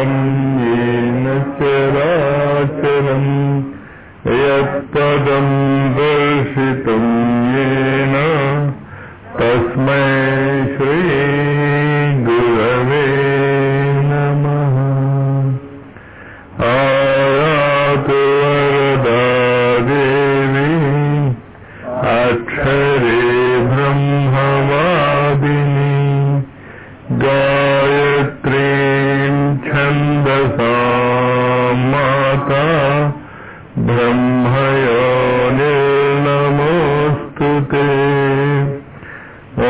व्याप्तं येन चराचरम् यत्पदं दर्शितं येन तस्मै श्रीगुरवे नमः आयातु वरदा देवी अक्षरे ब्रह्मवादिनी गायत्रीं छन्दसा माता ब्रह्मयोनिर्नमोऽस्तु ते ॐ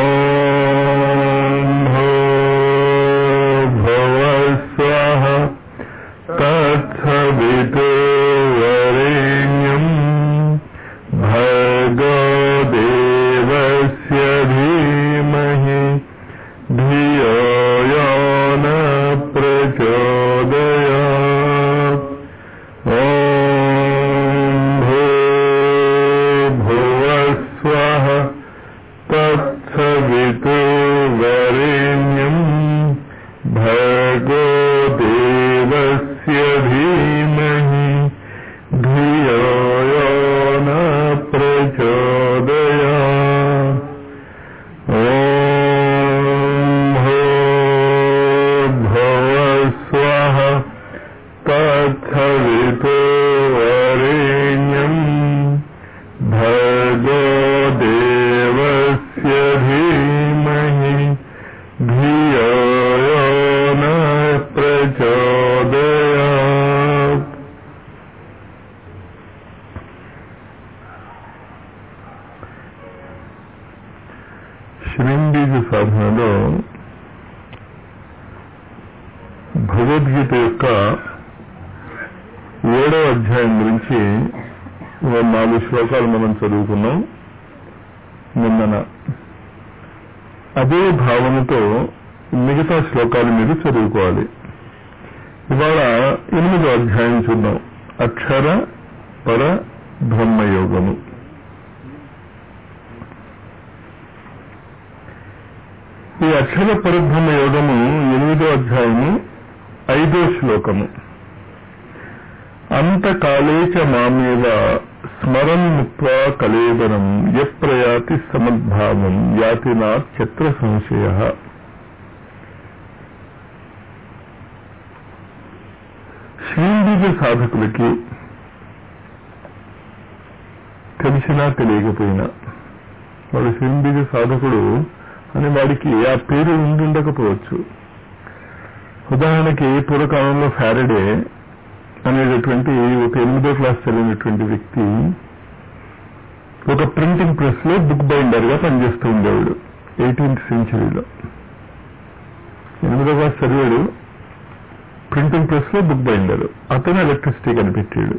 भो भवस्वः तत्सवितो वरेण्यम् भर्गो देवस्य धीमहि धियो यो न प्रचोदयात् ॐ भो भुवस्वः तत्सवितो वरेण्यम् भर्गो देवस्य धीमहि धियो यो न प्रचोदयात् ॐ भो भवस्वः तत्सवितो वरेण्यम् भर्गो देवस्य धीमहि धियो यो न प्रचोदयात् శ్రీంబీజ సాధనలో భగవద్గీత యొక్క ఏడో అధ్యాయం గురించి ఓ నాలుగు శ్లోకాలు మనం చదువుకున్నాం నిన్నన అదే భావనతో మిగతా శ్లోకాలు మీరు చదువుకోవాలి ఇవాళ ఎనిమిదో అధ్యాయం చూద్దాం అక్షర పర బ్రహ్మయోగము ఈ అక్షర పరబ్రహ్మ యోగము ఎనిమిదో అధ్యాయము ఐదో శ్లోకము అంతకాలే చ మామేవ స్మరన్ ముక్వా కలేబరం యప్రయాతి సమద్భావం యాతి నాత్యత్ర సంశయ శ్రీంబీజ సాధకులకి తెలిసినా తెలియకపోయినా వాడు శ్రీంబీజ సాధకుడు అని వాడికి ఆ పేరు ఉండుండకపోవచ్చు ఉదాహరణకి పూర్వకాలంలో ఫ్యారడే అనేటటువంటి ఒక ఎనిమిదో క్లాస్ చదివినటువంటి వ్యక్తి ఒక ప్రింటింగ్ ప్రెస్ లో బుక్ బైండర్ గా పనిచేస్తూ ఉండేవాడు ఎయిటీన్త్ సెంచరీలో ఎనిమిదో క్లాస్ చదివాడు ప్రింటింగ్ ప్రెస్ లో బుక్ బైండర్ అతను ఎలక్ట్రిసిటీ కనిపెట్టాడు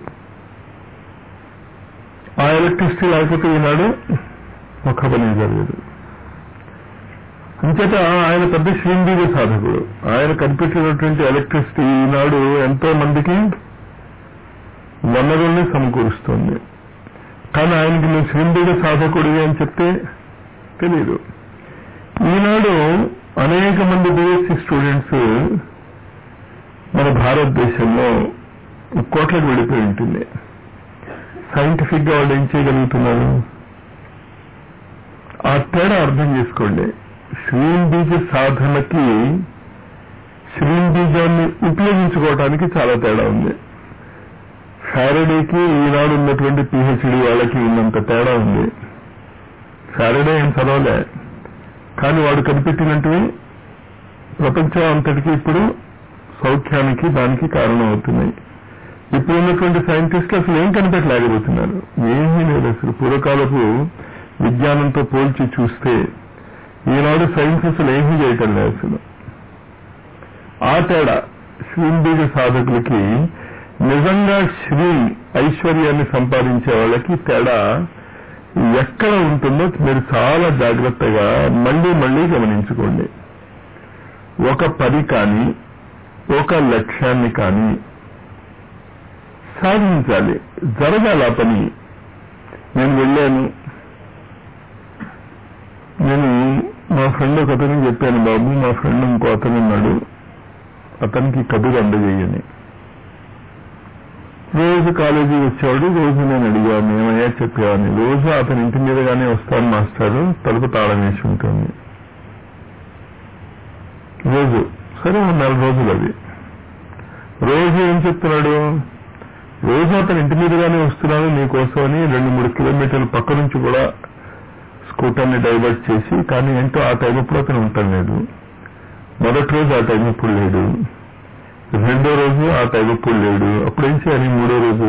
ఆ ఎలక్ట్రిసిటీ లేకపోతే ఈనాడు ఒక పని జరగదు అంచేత ఆయన పెద్ద శ్రీంబీజ సాధకుడు ఆయన కనిపెట్టినటువంటి ఎలక్ట్రిసిటీ ఈనాడు ఎంతో మందికి వనరుల్ని సమకూరుస్తుంది కానీ ఆయనకి నువ్వు శ్రీంబీజ సాధకుడివి అని చెప్తే తెలియదు ఈనాడు అనేక మంది బిఎస్సి స్టూడెంట్స్ మన భారతదేశంలో కోట్లకు వెళ్ళిపోయి ఉంటుంది సైంటిఫిక్ గా వాళ్ళు ఏం చేయగలుగుతున్నారు ఆ తేడా అర్థం చేసుకోండి శ్రీంబీజ సాధనకి శ్రీంబీజాన్ని ఉపయోగించుకోవటానికి చాలా తేడా ఉంది ఫ్యారడేకి ఈనాడు ఉన్నటువంటి పిహెచ్డి వాళ్ళకి ఉన్నంత తేడా ఉంది ఫ్యారడే ఏం చదవలే కానీ వాడు కనిపెట్టినట్టువి ప్రపంచం అంతటికి ఇప్పుడు సౌఖ్యానికి దానికి కారణం అవుతున్నాయి ఇప్పుడు ఉన్నటువంటి సైంటిస్టులు అసలు ఏం కనిపెట్టలేకపోతున్నారు ఏమీ లేదు అసలు పూర్వకాలపు విజ్ఞానంతో పోల్చి చూస్తే ఈనాడు సైన్స్ అసలు ఏమీ చేయటం లేదు అసలు ఆ తేడా శ్రీంబీజ సాధకులకి నిజంగా శ్రీ ఐశ్వర్యాన్ని సంపాదించే వాళ్ళకి తేడా ఎక్కడ ఉంటుందో మీరు చాలా జాగ్రత్తగా మళ్ళీ మళ్ళీ గమనించుకోండి ఒక పని కానీ ఒక లక్ష్యాన్ని కానీ సాధించాలి జరగాలి ఆ పని నేను వెళ్ళాను నేను మా ఫ్రెండ్ ఒక అతను చెప్పాను బాబు మా ఫ్రెండ్ ఇంకో అతను ఉన్నాడు అతనికి కబురు అందజేయని రోజు కాలేజీ వచ్చేవాడు రోజు నేను అడిగాను ఏమయ్యా చెప్పేవాడిని రోజు అతని ఇంటి మీదగానే వస్తాను మాస్టారు తలుపు తాళం వేసి ఉంటుంది రోజు సరే ఓ నెల రోజులు అది రోజు ఏం చెప్తున్నాడు రోజు అతని ఇంటి మీదుగానే వస్తున్నాను నీకోసం అని రెండు మూడు కిలోమీటర్ల పక్క నుంచి కూడా స్కూటర్ని డైవర్ట్ చేసి కానీ ఏంటో ఆ టైం అప్పుడు అతను ఉంటాం లేదు మొదటి రోజు ఆ టైం అప్పుడు లేడు రెండో రోజు ఆ టైం అప్పుడు లేడు అప్పుడు ఏం చేయాలి మూడో రోజు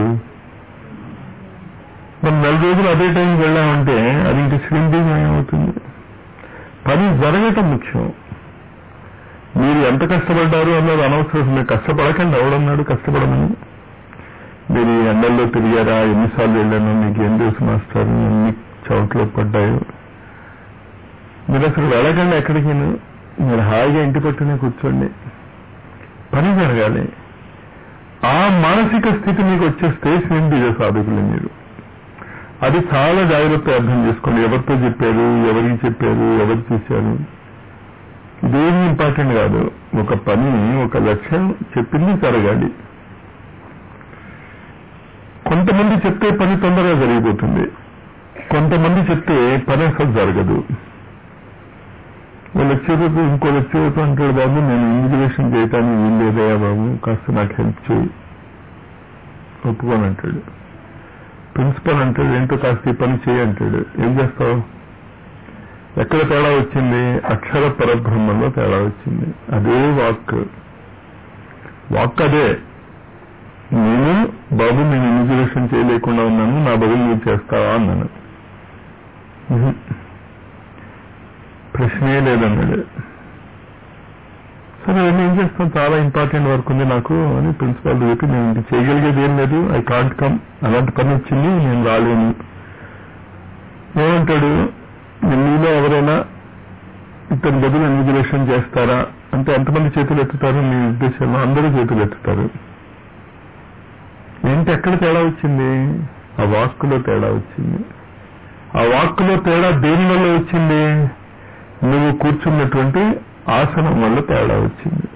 మనం నెల రోజులు అదే టైంకి వెళ్ళామంటే అది ఇంక శ్రీందేవి ఏమవుతుంది పని జరగటం ముఖ్యం మీరు ఎంత కష్టపడ్డారు అన్నది అనవసరం మీరు కష్టపడకండి ఎవడన్నాడు కష్టపడమని మీరు ఈ ఎండల్లో తిరిగారా ఎన్నిసార్లు వెళ్ళాను మీకు ఏం తెలుసు మాస్టర్ ఎన్ని చోట్ల పడ్డాయో మీరు అసలు వెళ్ళకండి ఎక్కడికి మీరు హాయిగా ఇంటి పట్టునే కూర్చోండి పని జరగాలి ఆ మానసిక స్థితి మీకు వచ్చేస్తే స్వయం బీజ సాధకులు మీరు అది చాలా జాగ్రత్త అర్థం చేసుకోండి ఎవరితో చెప్పారు ఎవరికి చెప్పారు ఎవరు చేశారు ఇదేమి ఇంపార్టెంట్ కాదు ఒక పని ఒక లక్ష్యం చెప్పింది జరగాలి కొంతమంది చెప్తే పని తొందరగా జరిగిపోతుంది కొంతమంది చెప్తే పని అసలు జరగదు ఓ లెక్చరర్ ఇంకో లెక్చరర్ అంటాడు బాబు నేను ఇన్విజిలేషన్ చేయటానికి ఏం లేదయా బాబు కాస్త నాకు హెల్ప్ చేయి ఒప్పుకోనంటాడు ప్రిన్సిపల్ అంటాడు ఏంటో కాస్త ఈ పని చేయి అంటాడు ఏం చేస్తావు ఎక్కడ తేడా వచ్చింది అక్షర పరబ్రహ్మంలో తేడా వచ్చింది అదే వాక్ వాక్ అదే నేను బాబు నేను ఇన్విజిలేషన్ చేయలేకుండా ఉన్నాను నా బదులు నువ్వు చేస్తావా అన్నాను ఉహు. ప్రశ్నే లేదన్నాడు సరే నేను ఏం చేస్తాను చాలా ఇంపార్టెంట్ వర్క్ ఉంది నాకు అని ప్రిన్సిపాల్ చెప్పి నేను ఇంక చేయగలిగేది ఏం లేదు ఐ కాంట్ కమ్ అలాంటి పని వచ్చింది నేను రాలేను ఏమంటాడు మీలో ఎవరైనా ఇతని బదులు ఇన్విజిలేషన్ చేస్తారా అంటే ఎంతమంది చేతులు ఎత్తుతారు మీ ఉద్దేశంలో అందరూ చేతులు ఎత్తుతారు ఏంటి ఎక్కడ తేడా వచ్చింది ఆ వాక్కులో తేడా వచ్చింది ఆ వాక్కులో తేడా దేని వల్ల వచ్చింది నువ్వు కూర్చున్నటువంటి ఆసనం వల్ల తేడా వచ్చింది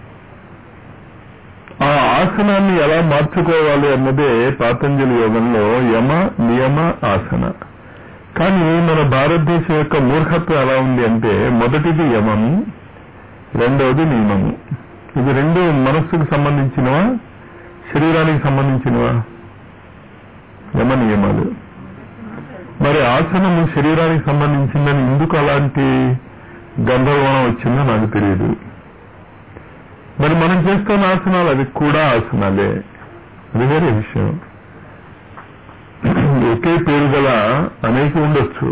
ఆ ఆసనాన్ని ఎలా మార్చుకోవాలి అన్నదే పాతంజలి యోగంలో యమ నియమ ఆసన కానీ మన భారతదేశం యొక్క మూర్ఖత్వం ఎలా ఉంది అంటే మొదటిది యమము రెండవది నియమము ఇది రెండు మనస్సుకు సంబంధించినవా శరీరానికి సంబంధించినవా యమ నియమాలు మరి ఆసనము శరీరానికి సంబంధించిందని ఎందుకు అలాంటి గందరగోళం వచ్చిందో నాకు తెలియదు మరి మనం చేస్తున్న ఆసనాలు అవి కూడా ఆసనాలే అది వేరే విషయం ఒకే పేరు గల అనేక ఉండొచ్చు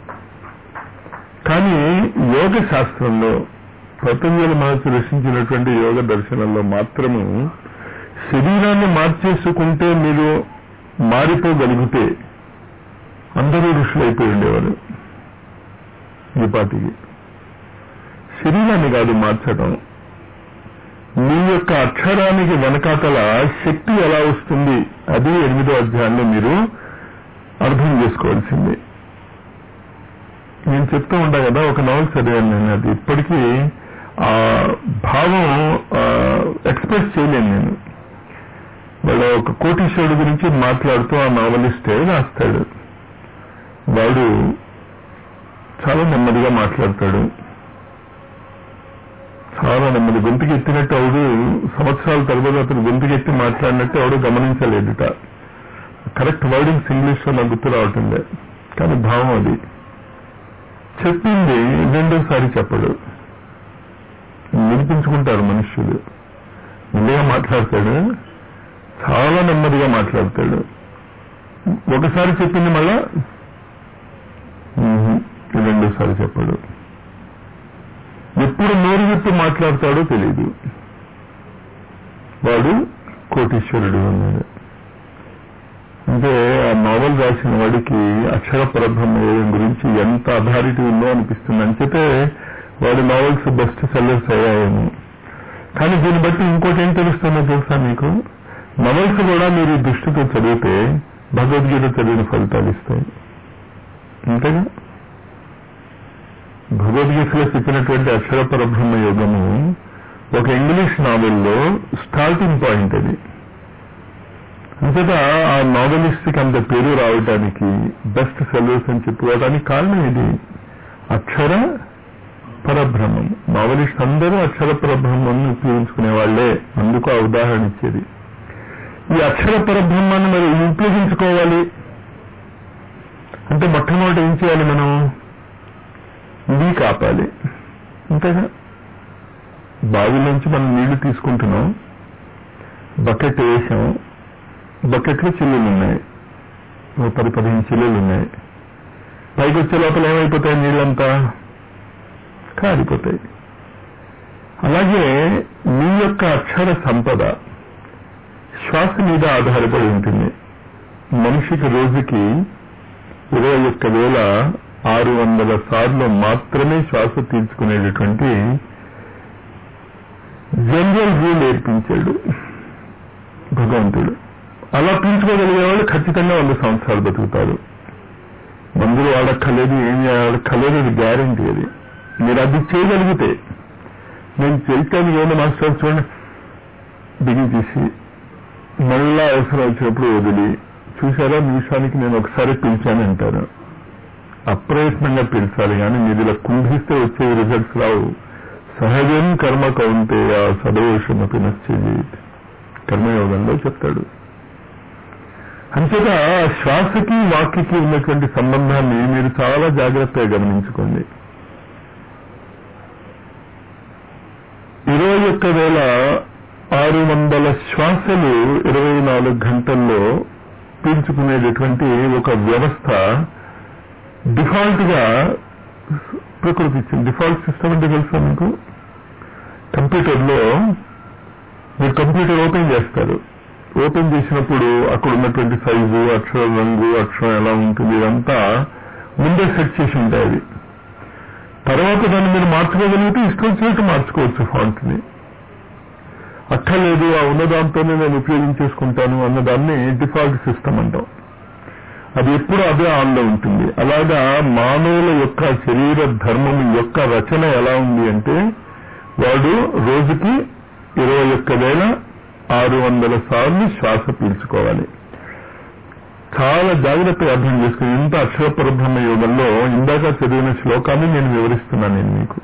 కానీ యోగ శాస్త్రంలో పతంజలి మహర్షి రచించినటువంటి యోగ దర్శనంలో మాత్రము శరీరాన్ని మార్చేసుకుంటే మీరు మారిపోగలిగితే అందరూ ఋషులు అయిపోయి ఉండేవారు ఈ పాటికి శరీరాన్ని కాదు మార్చడం మీ యొక్క అక్షరానికి వెనకాతల శక్తి ఎలా వస్తుంది అది ఎనిమిదో అధ్యాయంలో మీరు అర్థం చేసుకోవాల్సింది నేను చెప్తూ ఉంటా కదా ఒక నవల్ చదివాను నేను అది ఇప్పటికీ ఆ భావం ఎక్స్ప్రెస్ చేయలేను నేను వాళ్ళ ఒక కోటీశ్వరుడు గురించి మాట్లాడుతూ ఆ నావలిస్టే రాస్తాడు వాడు చాలా నెమ్మదిగా మాట్లాడతాడు చాలా నెమ్మది గొంతుకి ఎత్తినట్టు అవుడు సంవత్సరాల తరబడి అతను గొంతుకి ఎత్తి మాట్లాడినట్టు ఎవడు గమనించలేదుట కరెక్ట్ వర్డింగ్స్ ఇంగ్లీష్ లో నాకు గుర్తు రావటం లే కానీ భావం అది చెప్పింది రెండోసారి చెప్పడు వినిపించుకుంటారు మనుష్యులు మెల్లిగా మాట్లాడతాడు చాలా నెమ్మదిగా మాట్లాడతాడు ఒకసారి చెప్పింది మళ్ళా మ్మ్. రెండోసారి చెప్పడు ఎప్పుడు నోరు విప్పి మాట్లాడతాడో తెలియదు వాడు కోటీశ్వరుడు అన్నాడు అంటే ఆ నావల్ రాసిన వాడికి అక్షర పరబ్రహ్మయోగం గురించి ఎంత అథారిటీ ఉందో అనిపిస్తుంది అంచేతే వాడి నావల్స్ బెస్ట్ సెల్లర్స్ అయ్యాయేమో కానీ దీన్ని బట్టి ఇంకోటి ఏం తెలుస్తుందో తెలుసా మీకు నవల్స్ కూడా మీరు ఈ దృష్టితో చదివితే భగవద్గీత చదివిన ఫలితాలు ఇస్తాయి అంతేగా భగవద్గీతలో చెప్పినటువంటి అక్షర పరబ్రహ్మ యోగము ఒక ఇంగ్లీష్ నావెల్లో స్టార్టింగ్ పాయింట్ అది అంతటా ఆ నావెలిస్ట్ కి అంత పేరు రావడానికి బెస్ట్ సెలర్స్ అని చెప్పుకోవడానికి కారణం ఇది అక్షర పరబ్రహ్మం నావెలిస్ట్ అందరూ అక్షర పరబ్రహ్మాన్ని ఉపయోగించుకునే వాళ్లే అందుకు ఆ ఉదాహరణ ఇచ్చేది ఈ అక్షర పరబ్రహ్మాన్ని మరి ఉపయోగించుకోవాలి అంటే మొట్టమొదటి ఏం చేయాలి మనం ఇది కాపాలి అంతేగా బావిలోంచి మనం నీళ్లు తీసుకుంటున్నాం బకెట్ వేసాం బకెట్లో చిల్లులు ఉన్నాయి ఓ పది పదిహేను చిల్లులు ఉన్నాయి పైకి వచ్చే లోపల ఏమైపోతాయి నీళ్ళంతా కారిపోతాయి అలాగే మీ యొక్క అక్షర సంపద శ్వాస మీద ఆధారపడి ఉంటుంది మనిషికి రోజుకి ఇరవై ఒక్క వేల ఆరు వందల సార్లు మాత్రమే శ్వాస తీర్చుకునేటటువంటి జనరల్ రూల్ నేర్పించాడు భగవంతుడు అలా పీల్చుకోగలిగే వాళ్ళు ఖచ్చితంగా వంద సంవత్సరాలు బతుకుతారు మందులు వాడక్కర్లేదు ఏం వాడక్కర్లేదు అది గ్యారంటీ అది మీరు అది చేయగలిగితే నేను చేయటానికి ఏమైనా మాస్టర్ చూడండి బిగించేసి మళ్ళా అవసరం వచ్చినప్పుడు వదిలి చూసారా నిమిషానికి నేను ఒకసారి పిలిచాను అంటారు అప్రయత్నంగా పిలిచాలి కానీ మీరు ఇలా కుంభిస్తే వచ్చే రిజల్ట్స్ రావు సహజం కర్మ కౌంటే ఆ సదోషమపి నచ్చేది కర్మయోగంలో చెప్తాడు అంతేగా శ్వాసకి వాక్యకి ఉన్నటువంటి సంబంధాన్ని మీరు చాలా జాగ్రత్తగా గమనించుకోండి ఇరవై ఒక్క వేల ఆరు వందల శ్వాసలు ఇరవై నాలుగు గంటల్లో పీల్చుకునేటటువంటి ఒక వ్యవస్థ డిఫాల్ట్ గా ప్రకృతి ఇచ్చింది డిఫాల్ట్ సిస్టమ్ అంటే తెలుసా మీకు కంప్యూటర్ లో మీరు కంప్యూటర్ ఓపెన్ చేస్తారు ఓపెన్ చేసినప్పుడు అక్కడ ఉన్నటువంటి సైజు అక్షరం రంగు అక్షరం ఎలా ఉంటుంది ఇదంతా ముందే సెట్ చేసి ఉంటాయి అవి తర్వాత దాన్ని మీరు మార్చుకోగలిగితే ఇష్టం వచ్చినట్టు మార్చుకోవచ్చు ఫాంట్ ని అక్కర్లేదు ఆ ఉన్న దాంతోనే నేను ఉపయోగించేసుకుంటాను అన్న దాన్ని డిఫాల్ట్ సిస్టమ్ అంటాం అది ఎప్పుడు అదే ఆన్లో ఉంటుంది అలాగా మానవుల యొక్క శరీర ధర్మం యొక్క రచన ఎలా ఉంది అంటే వాడు రోజుకి ఇరవై ఒక్క వేల ఆరు వందల సార్లు శ్వాస పీల్చుకోవాలి చాలా జాగ్రత్తగా అర్థం చేసుకుని ఇంత అక్షర పరబ్రహ్మ యోగంలో ఇందాక చదివిన శ్లోకాన్ని నేను వివరిస్తున్నాను నేను మీకు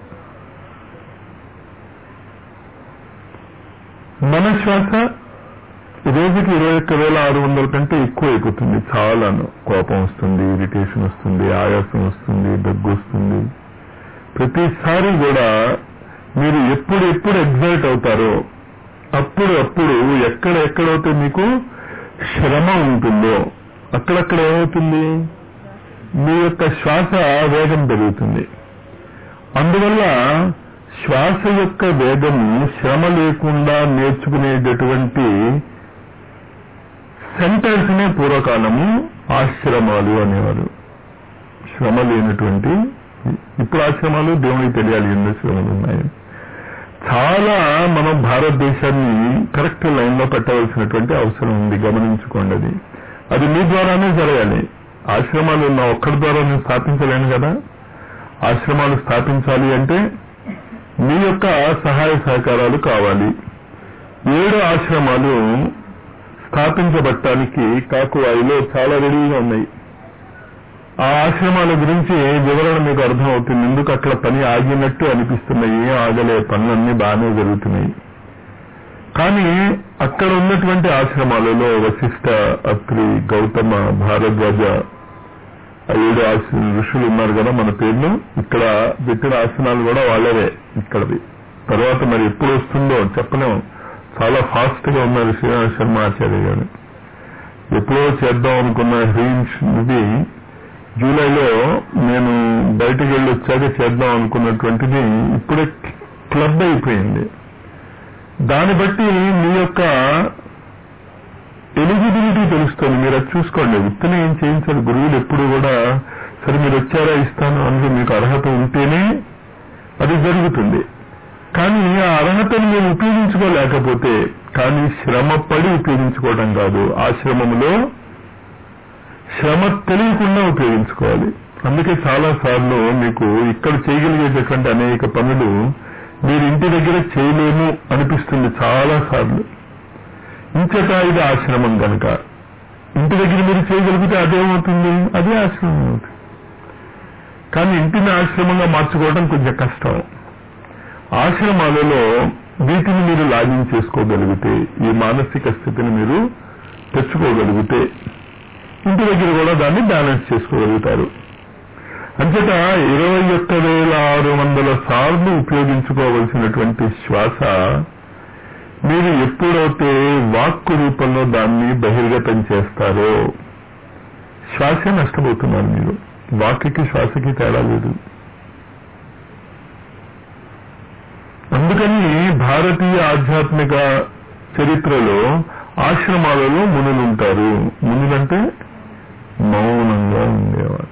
మన శ్వాస రోజుకి ఇరవై ఒక్క వేల ఆరు వందల కంటే ఎక్కువ అయిపోతుంది చాలాను కోపం వస్తుంది ఇరిటేషన్ వస్తుంది ఆయాసం వస్తుంది దగ్గు వస్తుంది ప్రతిసారి కూడా మీరు ఎప్పుడు ఎప్పుడు ఎగ్జైట్ అవుతారో అప్పుడు అప్పుడు ఎక్కడ ఎక్కడైతే మీకు శ్రమ ఉంటుందో అక్కడక్కడ ఏమవుతుంది మీ యొక్క శ్వాస వేగం పెరుగుతుంది అందువల్ల శ్వాస యొక్క వేగము శ్రమ లేకుండా నేర్చుకునేటటువంటి సెంటర్స్ నే పూర్వకాలము ఆశ్రమాలు అనేవారు శ్రమ లేనటువంటి ఇప్పుడు ఆశ్రమాలు దేవునికి తెలియాలి ఎన్నో శ్రమలు ఉన్నాయి చాలా మనం భారతదేశాన్ని కరెక్ట్ లైన్ లో పెట్టవలసినటువంటి అవసరం ఉంది గమనించుకోండి అది అది మీ ద్వారానే జరగాలి ఆశ్రమాలు ఉన్న ఒక్కడి ద్వారా నేను స్థాపించలేను కదా ఆశ్రమాలు స్థాపించాలి అంటే మీ యొక్క సహాయ సహకారాలు కావాలి ఏడు ఆశ్రమాలు స్థాపించబట్టానికి కాకువాయిలో చాలా రెడీగా ఉన్నాయి ఆ ఆశ్రమాల గురించి వివరణ మీకు అర్థమవుతుంది ఎందుకు అక్కడ పని ఆగినట్టు అనిపిస్తున్నాయి ఆగలే పనులన్నీ బాగానే జరుగుతున్నాయి కానీ అక్కడ ఉన్నటువంటి ఆశ్రమాలలో వశిష్ట అత్రి గౌతమ భారద్వాజ ఆ ఏడు ఆశ్ర ఋషులు ఉన్నారు కదా మన పేర్లు ఇక్కడ పెట్టిన ఆశ్రమాలు కూడా వాళ్ళవే ఇక్కడవి తర్వాత మరి ఎప్పుడు వస్తుందో చెప్పలేము చాలా ఫాస్ట్ గా ఉన్నారు శ్రీరామ శర్మ ఆచార్య గారు ఎప్పుడో చేద్దాం అనుకున్న హీన్స్ ఇది జూలైలో నేను బయటకు వెళ్ళి వచ్చాక చేద్దాం అనుకున్నటువంటిది ఇప్పుడే క్లబ్ అయిపోయింది దాన్ని బట్టి మీ యొక్క ఎలిజిబిలిటీ తెలుస్తుంది మీరు అది చూసుకోండి ఉత్తనే ఏం చేయించాలి గురువులు ఎప్పుడు కూడా సరే మీరు వచ్చారా ఇస్తాను అందుకు మీకు అర్హత ఉంటేనే అది జరుగుతుంది కానీ ఆ అర్హతను మీరు ఉపయోగించుకోలేకపోతే కానీ శ్రమ పడి ఉపయోగించుకోవడం కాదు ఆశ్రమంలో శ్రమ తెలియకుండా ఉపయోగించుకోవాలి అందుకే చాలా సార్లు మీకు ఇక్కడ చేయగలిగేటటువంటి అనేక పనులు మీరు ఇంటి దగ్గర చేయలేము అనిపిస్తుంది చాలా సార్లు ఇంచేత ఇది ఆశ్రమం కనుక ఇంటి దగ్గర మీరు చేయగలిగితే అదేమవుతుంది అదే ఆశ్రమం అవుతుంది కానీ ఇంటిని ఆశ్రమంగా మార్చుకోవడం కొంచెం కష్టం ఆశ్రమాలలో వీటిని మీరు లాగిన్ చేసుకోగలిగితే ఈ మానసిక స్థితిని మీరు తెచ్చుకోగలిగితే ఇంటి దగ్గర కూడా దాన్ని బ్యాలెన్స్ చేసుకోగలుగుతారు అంచేత ఇరవై ఒక్క వేల ఆరు వందల సార్లు ఉపయోగించుకోవలసినటువంటి శ్వాస మీరు ఎప్పుడైతే వాక్కు రూపంలో దాన్ని బహిర్గతం చేస్తారో శ్వాసే నష్టపోతున్నారు మీరు వాక్కి శ్వాసకి తేడా లేదు అందుకని భారతీయ ఆధ్యాత్మిక చరిత్రలో ఆశ్రమాలలో మునులుంటారు మునులంటే మౌనంగా ఉండేవారు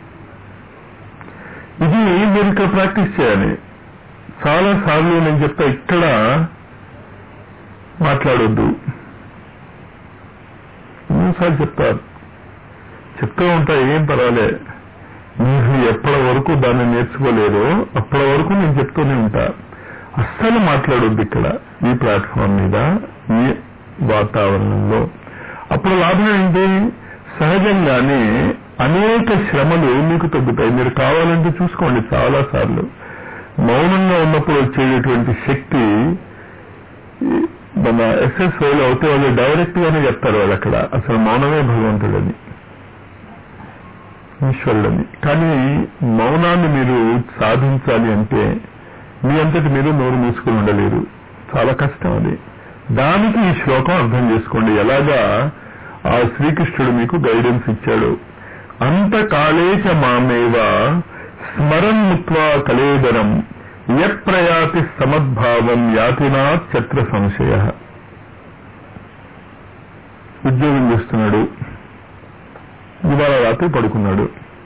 ఇది మీరు ఇక్కడ ప్రాక్టీస్ చేయాలి చాలా సార్లు నేను చెప్తా ఇక్కడ మాట్లాడొద్దు ఎన్నోసార్లు చెప్తారు చెప్తూ ఉంటా ఏం పర్వాలే మీరు ఎప్పటి వరకు దాన్ని నేర్చుకోలేదో అప్పటి వరకు నేను చెప్తూనే ఉంటా అస్సలు మాట్లాడొద్దు ఇక్కడ ఈ ప్లాట్ఫామ్ మీద ఈ వాతావరణంలో అప్పుడు లాభం ఏంటి సహజంగానే అనేక శ్రమలు మీకు తగ్గుతాయి మీరు కావాలంటే చూసుకోండి చాలా సార్లు మౌనంగా ఉన్నప్పుడు వచ్చేటటువంటి శక్తి మన ఎస్ఎస్ఓలో అయితే వాళ్ళు డైరెక్ట్ గానే చెప్తారు వాళ్ళు అక్కడ అసలు మౌనమే భగవంతుడని ఈశ్వరుడని కానీ మౌనాన్ని మీరు సాధించాలి అంటే మీ అంతటి మీరు నోరు మూసుకుని ఉండలేరు చాలా కష్టం అది దానికి ఈ శ్లోకం అర్థం చేసుకోండి ఎలాగా ఆ శ్రీకృష్ణుడు మీకు గైడెన్స్ ఇచ్చాడు అంతకాలేచ మామేవ స్మరన్ ముత్వా కలేదరం యత్ప్రయాతి సమద్భావం యాతినా చత్ర సంశయ ఉద్యోగం చేస్తున్నాడు ఇవాళ రాత్రి పడుకున్నాడు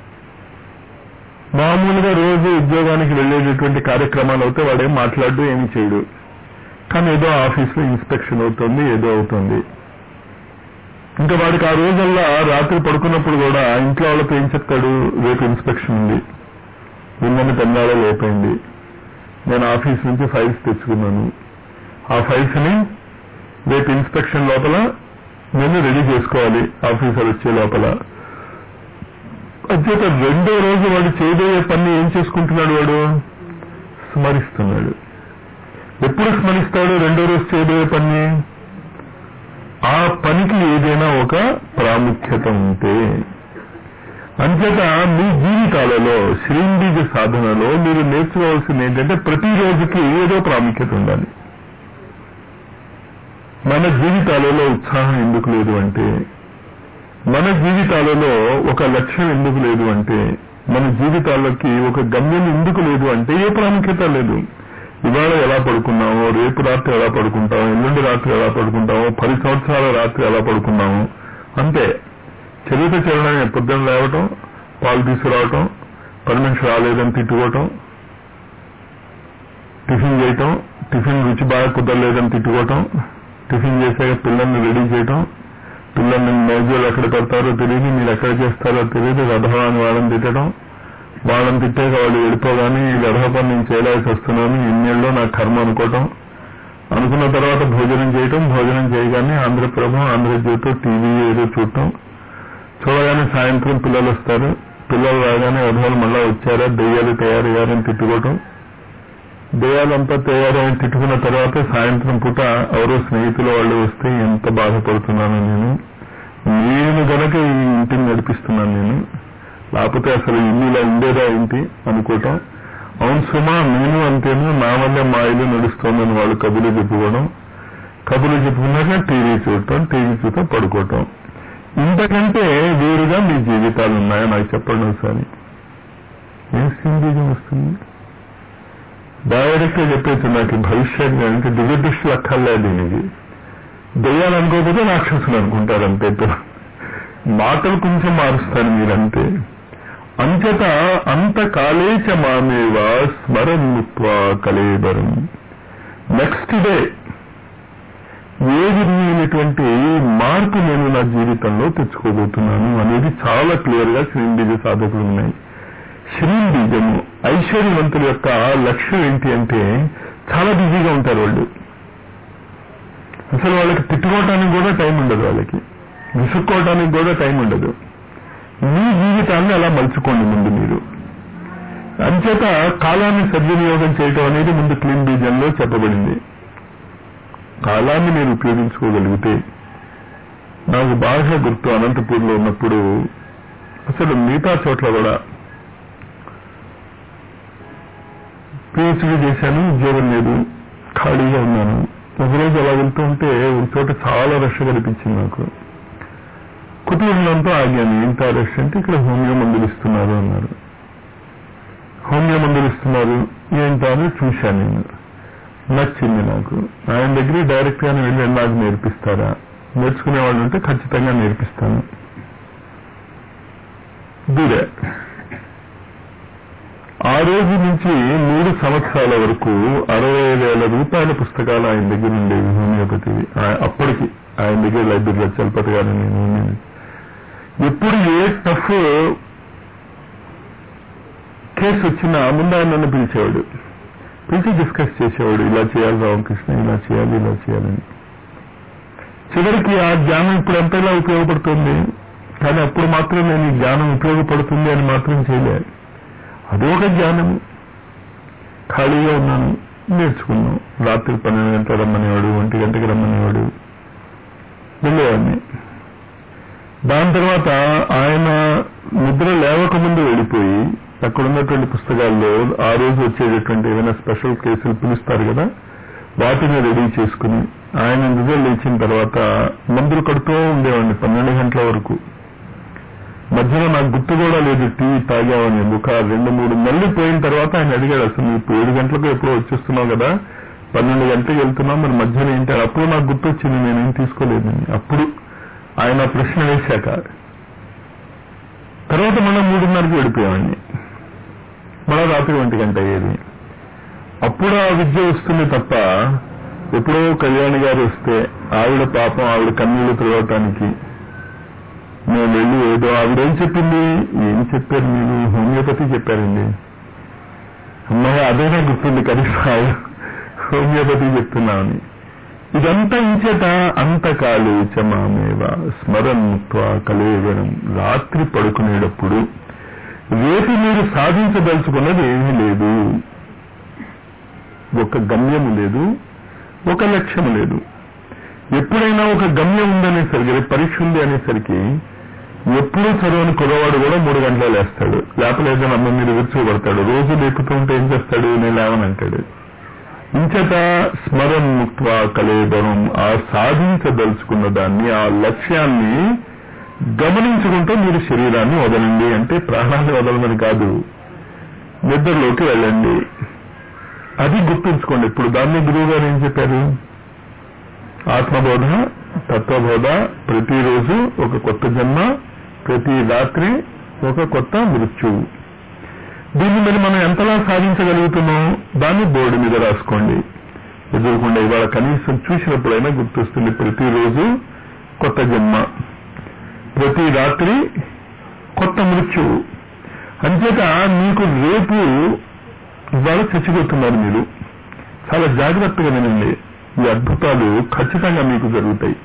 మామూలుగా రోజు ఉద్యోగానికి వెళ్ళేటటువంటి కార్యక్రమాలు అయితే వాడేం మాట్లాడు ఏమి చేయడు కానీ ఏదో ఆఫీస్లో ఇన్స్పెక్షన్ అవుతుంది ఏదో అవుతుంది ఇంకా వాడికి ఆ రోజల్లా రాత్రి పడుకున్నప్పుడు కూడా ఇంట్లో వాళ్ళతో ఏం చెప్తాడు రేపు ఇన్స్పెక్షన్ ఉంది నిన్నని పెందాలో లేపైంది నేను ఆఫీస్ నుంచి ఫైల్స్ తెచ్చుకున్నాను ఆ ఫైల్స్ ని రేపు ఇన్స్పెక్షన్ లోపల నేను రెడీ చేసుకోవాలి ఆఫీసర్ వచ్చే లోపల అంచేత రెండో రోజు వాడు చేయబోయే పని ఏం చేసుకుంటున్నాడు వాడు స్మరిస్తున్నాడు ఎప్పుడు స్మరిస్తాడు రెండో రోజు చేయబోయే పని ఆ పనికి ఏదైనా ఒక ప్రాముఖ్యత ఉంటే అంచేత మీ జీవితాలలో శ్రీంబీజ సాధనలో మీరు నేర్చుకోవాల్సింది ఏంటంటే ప్రతి రోజుకి ఏదో ప్రాముఖ్యత ఉండాలి మన జీవితాలలో ఉత్సాహం ఎందుకు లేదు అంటే మన జీవితాలలో ఒక లక్ష్యం ఎందుకు లేదు అంటే మన జీవితాల్లోకి ఒక గమ్యం ఎందుకు లేదు అంటే ఏ ప్రాముఖ్యత లేదు ఇవాళ ఎలా పడుకున్నామో రేపు రాత్రి ఎలా పడుకుంటామో ఎల్లుండి రాత్రి ఎలా పడుకుంటామో పది సంవత్సరాల రాత్రి ఎలా పడుకున్నామో అంతే చరిత్ర చరణం పొద్దున్న లేవటం పాలు తీసుకురావటం పది మనిషి రాలేదని తిట్టుకోవటం టిఫిన్ చేయటం టిఫిన్ రుచి బాగా కుదరలేదని తిట్టుకోవటం టిఫిన్ చేసాక పిల్లల్ని రెడీ చేయటం పిల్లల్ని మౌజులు ఎక్కడ పెడతారో తెలియదు మీరు ఎక్కడ చేస్తారో తెలియదు రథవాన్ని వాళ్ళని తిట్టడం వాళ్ళని తిట్టాక వాళ్ళు వెళ్ళిపోగానే ఈ రథ పని నేను చేయలేసి వస్తున్నాను ఇన్నేళ్ళలో నా కర్మ అనుకోవటం అనుకున్న తర్వాత భోజనం చేయటం భోజనం చేయగానే ఆంధ్రప్రభ ఆంధ్రజ్యోతి టీవీ ఏదో చూడటం చూడగానే సాయంత్రం పిల్లలు వస్తారు పిల్లలు రాగానే ఉదయాలు మళ్ళా వచ్చారా దెయ్యాలు తయారయ్యారని తిట్టుకోవటం దెయ్యాలంతా తయారని తిట్టుకున్న తర్వాత సాయంత్రం పూట ఎవరో స్నేహితులు వాళ్ళు వస్తే ఎంత బాధపడుతున్నాను నేను నేను గనక ఈ ఇంటిని నడిపిస్తున్నాను నేను లేకపోతే అసలు ఇల్లు ఇలా ఉండేదా ఏంటి అనుకోవటం అవును సుమా నేను అంతేను నా వల్లే మా ఇల్లు నడుస్తోందని వాళ్ళు కబులు చెప్పుకోవడం కబులు చెప్పుకున్నాక టీవీ చూడటం టీవీ చూడటం పడుకోవటం ఇంతకంటే వేరుగా మీ జీవితాలు ఉన్నాయో నాకు చెప్పండి ఒకసారి ఏం సింబీజం వస్తుంది డైరెక్ట్ గా చెప్పేసి నాకు భవిష్యత్ అంటే దివ్య దృష్టిలు అక్కర్లేదు దీనికి దెయ్యాలనుకోకపోతే రాక్షసులు అనుకుంటారు అంతే మాటలు కొంచెం మారుస్తాను మీరంతే అంతట అంతకాలేచ మామేవ స్మరన్ముత్వా కలేబరం నెక్స్ట్ డే ఏ విధమైనటువంటి మార్పు నేను నా జీవితంలో తెచ్చుకోబోతున్నాను అనేది చాలా క్లియర్ గా శ్రీంబీజ సాధకులు ఉన్నాయి శ్రీంబీజము ఐశ్వర్యవంతుల యొక్క లక్ష్యం ఏంటి అంటే చాలా బిజీగా ఉంటారు వాళ్ళు అసలు వాళ్ళకి తిట్టుకోవటానికి కూడా టైం ఉండదు వాళ్ళకి విసుక్కోవటానికి కూడా టైం ఉండదు మీ జీవితాన్ని అలా మలుచుకోండి ముందు మీరు అంచేత కాలాన్ని సద్వినియోగం చేయటం అనేది ముందు క్లీన్ బీజంలో చెప్పబడింది కాలాన్ని మీరు ఉపయోగించుకోగలిగితే నాకు బాగా గుర్తు అనంతపూర్లో ఉన్నప్పుడు అసలు మిగతా చోట్ల కూడా పిహెచ్డీ చేశాను ఉద్యోగం లేదు ఖాళీగా ఉన్నాను ఒకరోజు అలా వెళ్తూ ఉంటే ఒక చోట చాలా రష్ కనిపించింది నాకు కుతూహలంతో ఆగాను ఏంట రష్ అంటే ఇక్కడ హోమియో మందులు ఇస్తున్నారు అన్నారు హోమియో మందులు ఇస్తున్నారు ఏంటో అని చూశాను నేను నచ్చింది నాకు ఆయన దగ్గర డైరెక్ట్ గానే వెళ్ళి నాకు నేర్పిస్తారా నేర్చుకునే వాళ్ళు ఉంటే ఖచ్చితంగా నేర్పిస్తాను దూరే ఆ రోజు నుంచి మూడు సంవత్సరాల వరకు అరవై వేల రూపాయల పుస్తకాలు ఆయన దగ్గర ఉండేవి హోమియోపతి అప్పటికి ఆయన దగ్గర లైబ్రరీలో చలపతి గారు నేను ఉండేది. ఎప్పుడు ఏ టఫ్ కేసు వచ్చినా ముందు ఆయన నన్ను పిలిచేవాడు పిలిచి డిస్కస్ చేసేవాడు ఇలా చేయాలి రామకృష్ణ ఇలా చేయాలి ఇలా చేయాలని చివరికి ఆ జ్ఞానం ఇప్పుడు ఎంతలా ఉపయోగపడుతుంది కానీ అప్పుడు మాత్రం నేను ఈ జ్ఞానం ఉపయోగపడుతుంది అని మాత్రం చేయలే అది ఒక జ్ఞానము ఖాళీగా ఉన్నాను నేర్చుకున్నాం రాత్రి పన్నెండు గంటల రమ్మనేవాడు ఒంటి గంటకి రమ్మనేవాడు వెళ్ళేవాడిని దాని తర్వాత ఆయన నిద్ర లేవకముందు వెళ్ళిపోయి అక్కడ ఉన్నటువంటి పుస్తకాల్లో ఆ రోజు వచ్చేటటువంటి ఏదైనా స్పెషల్ కేసులు పిలుస్తారు కదా వాటిని రెడీ చేసుకుని ఆయన నిద్ర లేచిన తర్వాత మందులు కడుతూ ఉండేవాడిని పన్నెండు గంటల వరకు మధ్యలో నాకు గుర్తు కూడా లేదు టీ తాగామని ఒక రెండు మూడు నెలలు పోయిన తర్వాత ఆయన అడిగాడు అసలు నువ్వు ఇప్పుడు ఏడు గంటలకు ఎప్పుడో వచ్చేస్తున్నావు కదా పన్నెండు గంటలకు వెళ్తున్నావు మరి మధ్యలో ఏంటి అప్పుడు నాకు గుర్తొచ్చింది నేనేం తీసుకోలేదని అప్పుడు ఆయన ప్రశ్న వేశాక తర్వాత మనం మూడున్నరకు వెళ్ళిపోయామండి మళ్ళా రాత్రి ఒంటి గంట అయ్యేది అప్పుడు ఆ విద్య వస్తుంది తప్ప ఎప్పుడో కళ్యాణి గారు వస్తే ఆవిడ పాపం ఆవిడ కన్నీళ్లు తుడవటానికి నేను వెళ్ళి ఏదో ఆవిడేం చెప్పింది ఏం చెప్పారు మీరు హోమియోపతి చెప్పారండి అమ్మాయి అదేనా గుర్తుంది కనీసం ఆవిడ హోమియోపతి చెప్తున్నామని ఇదంతా ఇంచేత అంతకాలు చమామేవ స్మరన్ ముక్త్వా కలేవరం రాత్రి పడుకునేటప్పుడు రేపు మీరు సాధించదలుచుకున్నది ఏమీ లేదు ఒక గమ్యము లేదు ఒక లక్ష్యము లేదు ఎప్పుడైనా ఒక గమ్యం ఉందనేసరికి రేపు పరీక్ష ఉంది అనేసరికి ఎప్పుడూ చదవని కురవాడు కూడా మూడు గంటలు లేస్తాడు లేపలేదని అమ్మ మీద విరుచుకోబడతాడు రోజు లేపుతూ ఉంటే ఏం చేస్తాడు నేను లేవనంటాడు ఇంచట స్మరన్ ముక్త్వా కలేబరం ఆ సాధించదలుచుకున్న దాన్ని ఆ లక్ష్యాన్ని గమనించుకుంటూ మీరు శరీరాన్ని వదలండి అంటే ప్రాణాన్ని వదలమని కాదు నిద్రలోకి వెళ్ళండి అది గుర్తుంచుకోండి ఇప్పుడు దాన్ని గురువు గారు ఏం చెప్పారు ఆత్మబోధ తత్వబోధ ప్రతిరోజు ఒక కొత్త జన్మ ప్రతి రాత్రి ఒక కొత్త మృత్యువు దీన్ని మరి మనం ఎంతలా సాధించగలుగుతున్నాం దాన్ని బోర్డు మీద రాసుకోండి ఎదురుకుండా ఇవాళ కనీసం చూసినప్పుడైనా గుర్తొస్తుంది ప్రతిరోజు కొత్త జన్మ ప్రతి రాత్రి కొత్త మృత్యువు అంచేత మీకు రేపు ఇవాళ చచ్చిపోతున్నారు మీరు చాలా జాగ్రత్తగా వినండి ఈ అద్భుతాలు ఖచ్చితంగా మీకు జరుగుతాయి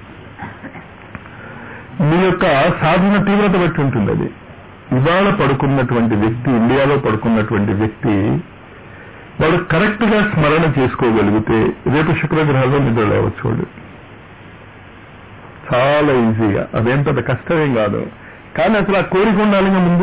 మీ యొక్క సాధన తీవ్రత బట్టి ఉంటుంది అది ఇవాళ పడుకున్నటువంటి వ్యక్తి ఇండియాలో పడుకున్నటువంటి వ్యక్తి వాడు కరెక్ట్ గా స్మరణ చేసుకోగలిగితే రేపు శుక్రగ్రహాల్లో నిద్ర లేవచ్చు వాడు చాలా ఈజీగా అదేం పెద్ద కష్టమేం కాదు కానీ అసలు ఆ కోరిక ఉండాలిగా ముందు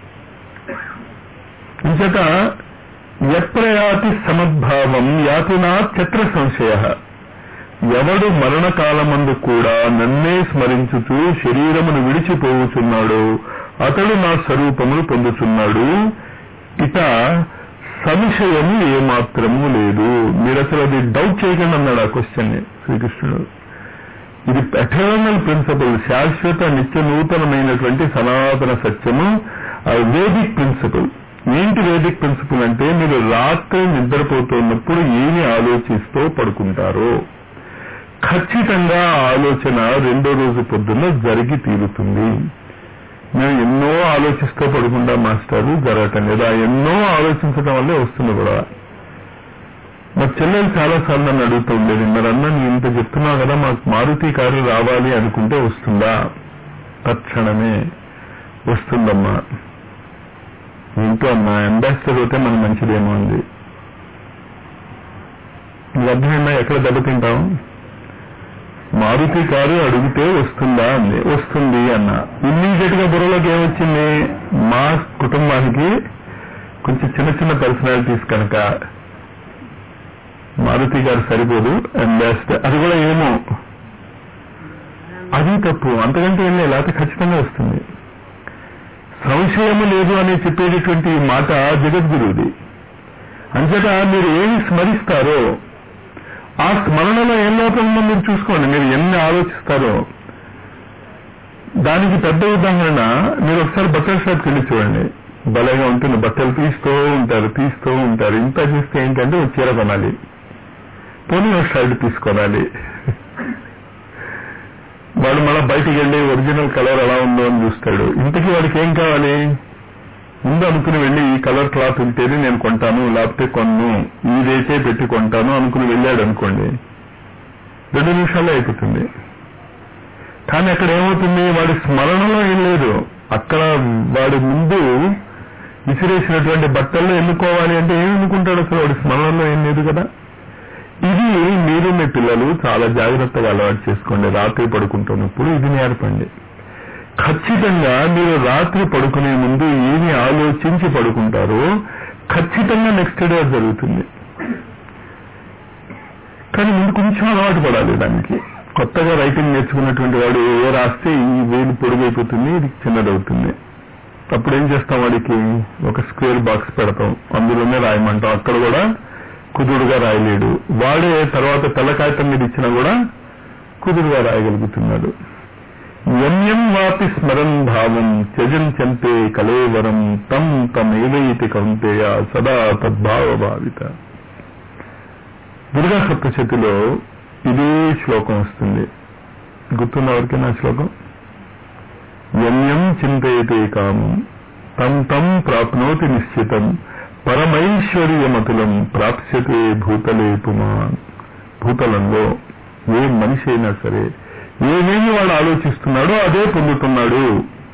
ఇంచట ఎప్రయాతి సమద్భావం యాతినా చత్ర సంశయ ఎవడు మరణకాలమందు కూడా నన్నే స్మరించుచు శరీరమును విడిచిపోవుచున్నాడో అతడు నా స్వరూపమును పొందుచున్నాడు ఇట సంశయము ఏమాత్రము లేదు మీరు అసలు అది డౌట్ చేయకండి అన్నాడు ఆ క్వశ్చన్ శ్రీకృష్ణుడు ఇది ఎటర్నల్ ప్రిన్సిపల్ శాశ్వత నిత్య నూతనమైనటువంటి సనాతన సత్యము ఆ వేదిక్ ప్రిన్సిపల్ ఏంటి వేదిక్ ప్రిన్సిపల్ అంటే మీరు రాత్రి నిద్రపోతున్నప్పుడు ఏమి ఆలోచిస్తూ పడుకుంటారో ఖచ్చితంగా ఆ ఆలోచన రెండో రోజు పొద్దున్న జరిగి తీరుతుంది మేము ఎన్నో ఆలోచిస్తూ పడుకుంటాం మాస్టారు జరగటం లేదు ఆ ఎన్నో ఆలోచించడం వల్లే వస్తుంది కూడా మా చెల్లెలు చాలా సార్లు నన్ను అడుగుతూ ఉండేది మరి అన్న నీ ఇంత చెప్తున్నావు కదా మాకు మారుతి కారు రావాలి అనుకుంటే వస్తుందా తక్షణమే వస్తుందమ్మా ఏంటో అమ్మా అంబాసిడర్ అయితే మనం మంచిదేమో అంది నీకు అర్థమైందా ఎక్కడ దెబ్బతింటాం మారుతి కారు అడిగితే వస్తుందా అంది వస్తుంది అన్న ఇమ్మీడియట్ గా బుర్రలోకి ఏమొచ్చింది మా కుటుంబానికి కొంచెం చిన్న చిన్న పర్సనాలిటీస్ కనుక మారుతి గారు సరిపోదు అంబాసిడర్ అది కూడా ఏమో అది తప్పు అంతకంటే ఏం లేదు లేకపోతే ఖచ్చితంగా వస్తుంది సంశయము లేదు అని చెప్పేటటువంటి మాట జగద్గురుది అంచేత మీరు ఏమి స్మరిస్తారో ఆ స్మరణలో ఏం లోపం ఉందో మీరు చూసుకోండి మీరు ఎన్ని ఆలోచిస్తారో దానికి పెద్ద ఉదాహరణ మీరు ఒకసారి బట్టల షాప్కి వెళ్ళి చూడండి భలేగా ఉంటుంది బట్టలు తీస్తూ ఉంటారు తీస్తూ ఉంటారు ఇంత చేస్తే ఏంటంటే ఒక చీర కొనాలి పోనీ ఒక షర్ట్ తీసుకోవాలి వాడు మళ్ళీ బయటికి వెళ్ళి ఒరిజినల్ కలర్ ఎలా ఉందో అని చూస్తాడు ఇంతకీ వాడికి ఏం కావాలి ముందు అనుకుని వెళ్ళి ఈ కలర్ క్లాత్ ఉంటేనే నేను కొంటాను లేకపోతే కొన్ను ఈ రేటే పెట్టి కొంటాను అనుకుని వెళ్ళాడు అనుకోండి రెండు నిమిషాల్లో అయిపోతుంది కానీ అక్కడ ఏమవుతుంది వాడి స్మరణలో ఏం లేదు అక్కడ వాడి ముందు విసిరేసినటువంటి బట్టల్లో ఎన్నుకోవాలి అంటే ఏం ఎన్నుకుంటాడు అసలు వాడి స్మరణలో ఏం లేదు కదా ఇది మీరు మీ పిల్లలు చాలా జాగ్రత్తగా అలవాటు చేసుకోండి రాత్రి పడుకుంటున్నప్పుడు ఇది నేర్పండి ఖచ్చితంగా మీరు రాత్రి పడుకునే ముందు ఏమి ఆలోచించి పడుకుంటారో ఖచ్చితంగా నెక్స్ట్ డే జరుగుతుంది కానీ ముందు కొంచెం అలవాటు పడాలి దానికి కొత్తగా రైటింగ్ నేర్చుకున్నటువంటి వాడు ఏ రాస్తే ఈ వేలు పొడుగైపోతుంది ఇది చిన్నదవుతుంది అప్పుడు ఏం చేస్తాం వాడికి ఒక స్క్వేర్ బాక్స్ పెడతాం అందులోనే రాయమంటాం అక్కడ కూడా కుదురుగా రాయలేడు వాడే తర్వాత తెల్ల కాగితం మీద ఇచ్చినా కూడా కుదురుగా రాయగలుగుతున్నాడు యమ్యం వాపి స్మరన్ భావం త్యజం చంపే కలేవరం తం తమేవైతి కౌంతేయ సదా తద్భావ భావిత దుర్గా సప్తశతిలో ఇదే శ్లోకం వస్తుంది గుర్తున్న ఎవరికైనా శ్లోకం యమ్యం చింతయతే కామం తం తం ప్రాప్నోతి నిశ్చితం పరమైశ్వర్యమతులం ప్రాప్స్యతే భూతలే పుమాన్ భూతలంలో ఏ మనిషి అయినా సరే ఏమేమి వాడు ఆలోచిస్తున్నాడో అదే పొందుతున్నాడు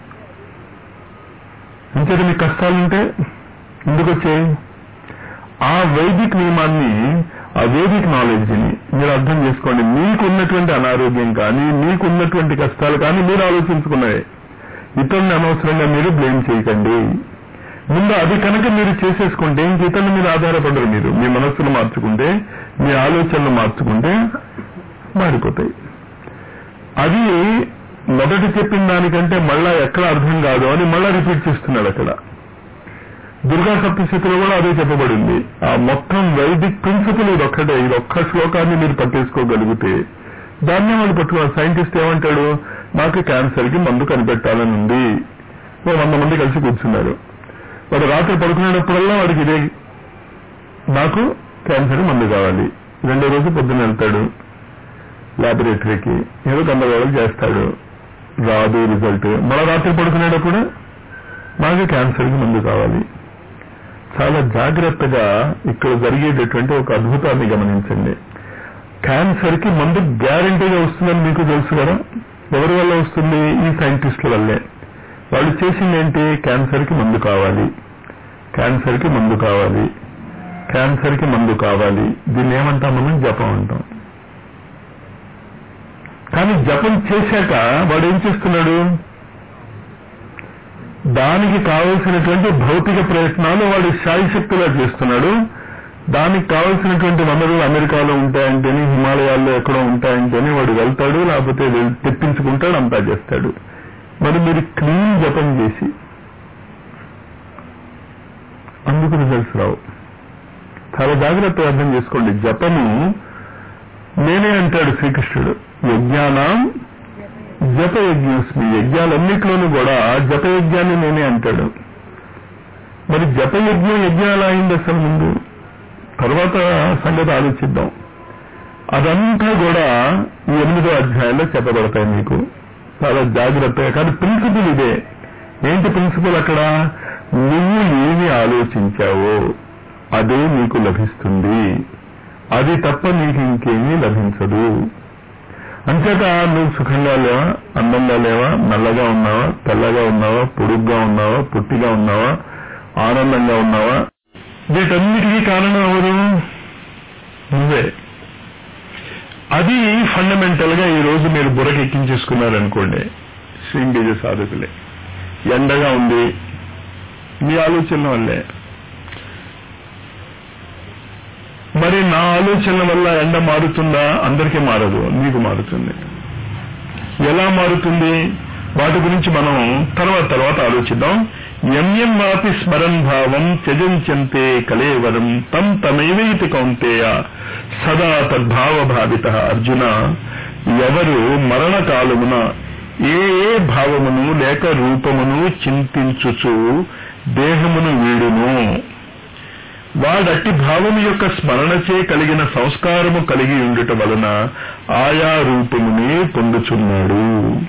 ఇంకేది మీకు కష్టాలుంటే ఎందుకు వచ్చాయి ఆ వైదిక్ నియమాన్ని ఆ వేదిక్ నాలెడ్జ్ని మీరు అర్థం చేసుకోండి మీకున్నటువంటి అనారోగ్యం కానీ మీకున్నటువంటి కష్టాలు కానీ మీరు ఆలోచించుకున్నాయి ఇతరులను అనవసరంగా మీరు బ్లేమ్ చేయకండి ముందు అది కనుక మీరు చేసేసుకుంటే ఇంక ఇతరుల మీద ఆధారపడరు మీరు మీ మనస్సును మార్చుకుంటే మీ ఆలోచనలు మార్చుకుంటే మారిపోతాయి అది మొదట చెప్పిన దానికంటే మళ్ళా ఎక్కడ అర్థం కాదు అని మళ్ళా రిపీట్ చేస్తున్నాడు అక్కడ దుర్గా సప్తశతిలో కూడా అదే చెప్పబడింది ఆ మొత్తం వైదిక్ ప్రిన్సిపల్ ఇది ఒక్కటే ఇది ఒక్క శ్లోకాన్ని మీరు పట్టేసుకోగలిగితే దాన్నే వాళ్ళు పట్టుకోవాలి సైంటిస్ట్ ఏమంటాడు నాకు క్యాన్సర్ కి మందు కనిపెట్టాలని ఉంది ఓ వంద మంది కలిసి కూర్చున్నారు వాడు రాత్రి పడుకునేటప్పుడల్లా వాడికి ఇదే నాకు క్యాన్సర్ మందు కావాలి రెండో రోజు పొద్దున్న వెళ్తాడు లాబొరేటరీకి ఏదో గందరగోళం చేస్తాడు రాదు రిజల్ట్ మళ్ళా రాత్రి పడుకునేటప్పుడు నాకు క్యాన్సర్కి మందు కావాలి చాలా జాగ్రత్తగా ఇక్కడ జరిగేటటువంటి ఒక అద్భుతాన్ని గమనించండి క్యాన్సర్ కి మందు గ్యారంటీగా వస్తుందని మీకు తెలుసు కదా ఎవరి వల్ల వస్తుంది ఈ సైంటిస్టుల వల్లే వాళ్ళు చేసింది ఏంటి క్యాన్సర్ కి మందు కావాలి క్యాన్సర్ కి మందు కావాలి క్యాన్సర్ కి మందు కావాలి దీన్ని ఏమంటాం మనం జపం అంటాం కానీ జపం చేశాక వాడు ఏం చేస్తున్నాడు దానికి కావలసినటువంటి భౌతిక ప్రయత్నాలు వాడు శాయశక్తిగా చేస్తున్నాడు దానికి కావలసినటువంటి వనరులు అమెరికాలో ఉంటాయంటేని హిమాలయాల్లో ఎక్కడో ఉంటాయంటేని వాడు వెళ్తాడు లేకపోతే వెళ్- తెప్పించుకుంటాడు అంతా చేస్తాడు మరి మీరు క్లీన్ జపం చేసి అందుకు రిజల్ట్స్ రావు చాలా జాగ్రత్తగా అర్థం చేసుకోండి జపము నేనే అంటాడు శ్రీకృష్ణుడు యజ్ఞానం జప యజ్ఞోస్మి యజ్ఞాలన్నిట్లోనూ కూడా జప యజ్ఞాన్ని నేనే అంటాడు మరి జప యజ్ఞం యజ్ఞం ఎలా అయింది అసలు ముందు తర్వాత సంగతి ఆలోచిద్దాం అదంతా కూడా ఈ ఎనిమిదో అధ్యాయంలో చెప్పబడతాయి మీకు చాలా జాగ్రత్తగా కానీ ప్రిన్సిపల్ ఇదే ఏంటి ప్రిన్సిపల్ అక్కడ నువ్వు ఏమి ఆలోచించావో అదే నీకు లభిస్తుంది అది తప్ప నీకు ఇంకేమీ లభించదు అంచేత నువ్వు సుఖంగా లేవా అందంగా లేవా నల్లగా ఉన్నావా తెల్లగా ఉన్నావా పొడుగ్గా ఉన్నావా పుట్టిగా ఉన్నావా ఆనందంగా ఉన్నావా వీటన్నిటికీ కారణం ఎవరు నువ్వే అది ఫండమెంటల్ గా ఈ రోజు మీరు బుర్రకి ఎక్కించేసుకున్నారనుకోండి శ్రీంగేజ సాధకులే ఎండగా ఉంది మీ ఆలోచనల వల్లే మరి నా ఆలోచనల వల్ల ఎండ మారుతుందా అందరికీ మారదు నీకు మారుతుంది ఎలా మారుతుంది వాటి గురించి మనం తర్వాత తర్వాత ఆలోచిద్దాం ఎంఎం వాపి స్మరన్ భావం త్యజంచంతే కలేవరం తం తమైవైతి కౌంతేయ సదా తద్భావ భావిత అర్జున ఎవరు మరణ కాలమున ఏ ఏ భావమును లేక రూపమును చింతించుచు దేహమును వీడును వాడట్టి భావము యొక్క స్మరణచే కలిగిన సంస్కారము కలిగి ఉండుట వలన ఆయా రూపమునే పొందుచున్నాడు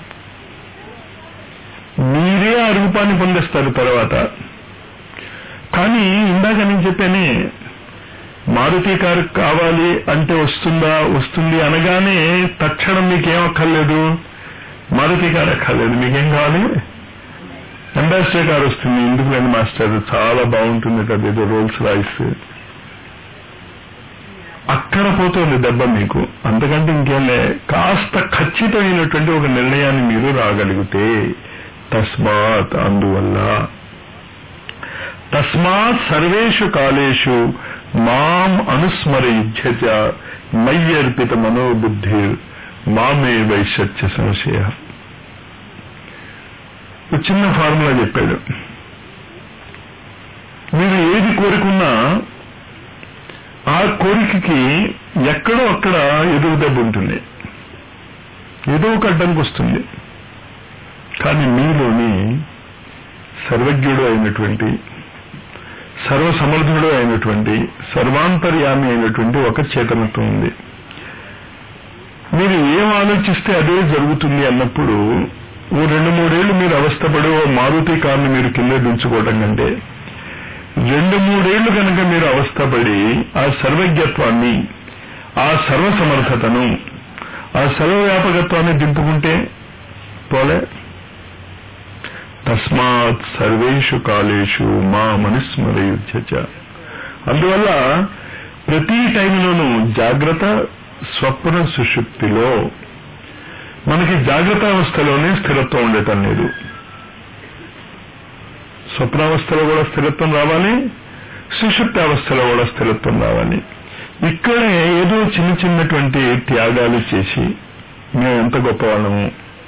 మీరే ఆ రూపాన్ని పొందేస్తారు తర్వాత కానీ ఇందాక నేను చెప్పానే మారుతి కారు కావాలి అంటే వస్తుందా వస్తుంది అనగానే తక్షణం మీకేం అక్కర్లేదు మారుతి కారు అక్కర్లేదు మీకేం కావాలి అంబాసిడర్ కారు వస్తుంది ఎందుకు లేని మాస్టర్ చాలా బాగుంటుంది కదా ఏదో రోల్స్ రాయిస్ అక్కడ పోతుంది దెబ్బ మీకు అంతకంటే ఇంకేం లే కాస్త ఖచ్చితమైనటువంటి ఒక నిర్ణయాన్ని మీరు రాగలిగితే తస్మాత్ అందువల్ల తస్మాత్ సర్వేషు కాలేషు మాం అనుస్మరయుధ్యచ మయ్యర్పిత మనోబుద్ధి మామే వైశ్యత్య సంశయ ఒక చిన్న ఫార్ములా చెప్పాడు మీరు ఏది కోరుకున్నా ఆ కోరికకి ఎక్కడో అక్కడ ఎదురు దెబ్బ ఉంటుంది ఏదో ఒక అడ్డంకి వస్తుంది కానీ మీలోని సర్వజ్ఞుడు అయినటువంటి సర్వసమర్థుడు అయినటువంటి సర్వాంతర్యామి అయినటువంటి ఒక చేతనత్వం ఉంది మీరు ఏం ఆలోచిస్తే అదే జరుగుతుంది అన్నప్పుడు ఓ రెండు మూడేళ్లు మీరు అవస్థపడి ఓ మారుతి కార్ని మీరు కింద దించుకోవటం కంటే రెండు మూడేళ్లు కనుక మీరు అవస్థపడి ఆ సర్వజ్ఞత్వాన్ని ఆ సర్వసమర్థతను ఆ సర్వవ్యాపకత్వాన్ని దింపుకుంటే పోలే తస్మాత్ సర్వేషు కాలేషు మా మనుస్మరయుధ్యచ అందువల్ల ప్రతి టైంలోనూ జాగ్రత్త స్వప్న సుషుప్తిలో మనకి జాగ్రత్త అవస్థలోనే స్థిరత్వం ఉండటం లేదు స్వప్నావస్థలో కూడా స్థిరత్వం రావాలి సుషుప్తి అవస్థలో కూడా స్థిరత్వం రావాలి ఇక్కడే ఏదో చిన్న చిన్నటువంటి త్యాగాలు చేసి మేము ఎంత గొప్పవాళ్ళము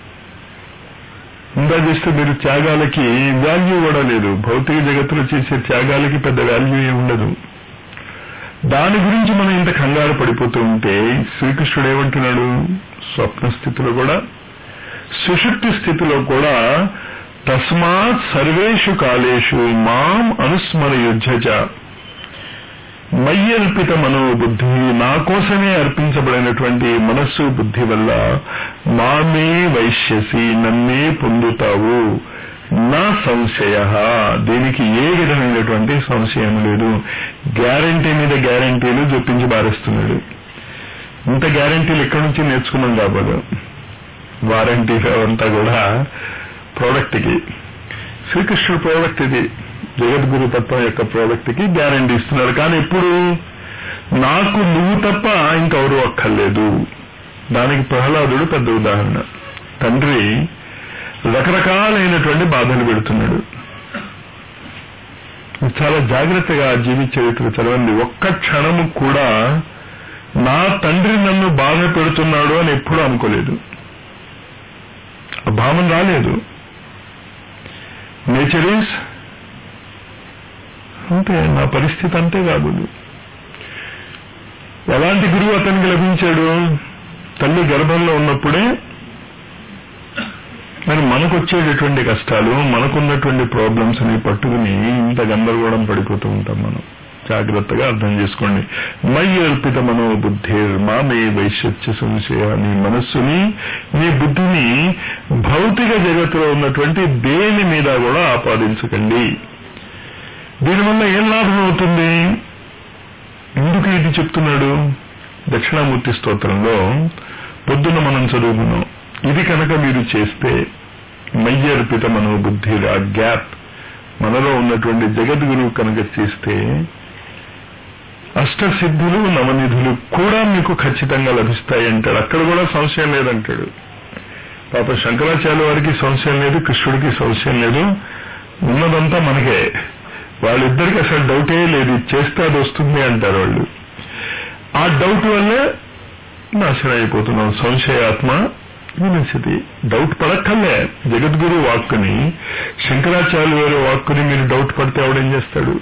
ఇందా చేస్తే మీరు త్యాగాలకి వాల్యూ కూడా లేదు భౌతిక జగత్తులో చేసే త్యాగాలకి పెద్ద వాల్యూ ఏమి ఉండదు దాని గురించి మనం ఇంత కంగారు పడిపోతూ ఉంటే శ్రీకృష్ణుడు ఏమంటున్నాడు స్వప్న స్థితిలో కూడా సుషుప్తి స్థితిలో కూడా తస్మాత్ సర్వేషు కాలేషు మాం అనుస్మర యుద్ధచ మయ్యర్పిత మనోబుద్ధి నా కోసమే అర్పించబడినటువంటి మనస్సు బుద్ధి వల్ల మామే వైశ్యసి నన్నే పొందుతావు నా సంశయ దీనికి ఏ విధమైనటువంటి సంశయం లేదు గ్యారంటీ మీద గ్యారంటీలు చూపించి బారేస్తున్నాడు ఇంత గ్యారంటీలు ఎక్కడి నుంచి నేర్చుకున్నాం కాబోదు వారంటీ అంతా కూడా ప్రోడక్ట్ కి శ్రీకృష్ణుడు ప్రోడక్ట్ ఇది జగద్గురు తత్వం యొక్క ప్రోడక్ట్ కి గ్యారంటీ ఇస్తున్నారు కానీ ఇప్పుడు నాకు నువ్వు తప్ప ఇంకెవరు అక్కర్లేదు దానికి ప్రహ్లాదుడు పెద్ద ఉదాహరణ తండ్రి రకరకాలైనటువంటి బాధలు పెడుతున్నాడు చాలా జాగ్రత్తగా జీవి చరిత్ర చదవండి ఒక్క క్షణము కూడా నా తండ్రి నన్ను బాధ పెడుతున్నాడు అని ఎప్పుడూ అనుకోలేదు ఆ భావన రాలేదు నేచర్ ఈస్ అంతే నా పరిస్థితి అంతే కాదు ఎలాంటి గురువు అతనికి లభించాడు తల్లి గర్భంలో ఉన్నప్పుడే మరి మనకు వచ్చేటటువంటి కష్టాలు మనకున్నటువంటి ప్రాబ్లమ్స్ ని పట్టుకుని ఇంత గందరగోళం పడిపోతూ ఉంటాం మనం జాగ్రత్తగా అర్థం చేసుకోండి మై అర్పిత మనోబుద్ధి మామే వైశ్యత్య సంశయ నీ మనస్సుని నీ బుద్ధిని భౌతిక జగత్తులో ఉన్నటువంటి దేని మీద కూడా ఆపాదించకండి దీనివల్ల ఏం లాభం అవుతుంది ఎందుకు ఇది చెప్తున్నాడు దక్షిణామూర్తి స్తోత్రంలో పొద్దున మనం చదువుకున్నాం ఇది కనుక మీరు చేస్తే మయ్యర్పిత మనోబుద్ధి ఆ గ్యాప్ మనలో ఉన్నటువంటి జగద్గురువు కనుక చేస్తే అష్టసిద్ధులు నవనిధులు కూడా మీకు ఖచ్చితంగా లభిస్తాయి అంటాడు అక్కడ కూడా సంశయం లేదంటాడు పాప శంకరాచార్య వారికి సంశయం లేదు కృష్ణుడికి సంశయం లేదు ఉన్నదంతా మనకే వాళ్ళిద్దరికి అసలు డౌటే లేదు ఇది చేస్తే అది వస్తుంది అంటారు వాళ్ళు ఆ డౌట్ వల్లే నాశనం అయిపోతున్నాం సంశయాత్మ వినశతి డౌట్ పడక్కర్లే జగద్గురు వాక్కుని శంకరాచార్య వారి వాక్కుని మీరు డౌట్ పడితే ఆవిడేం చేస్తాడు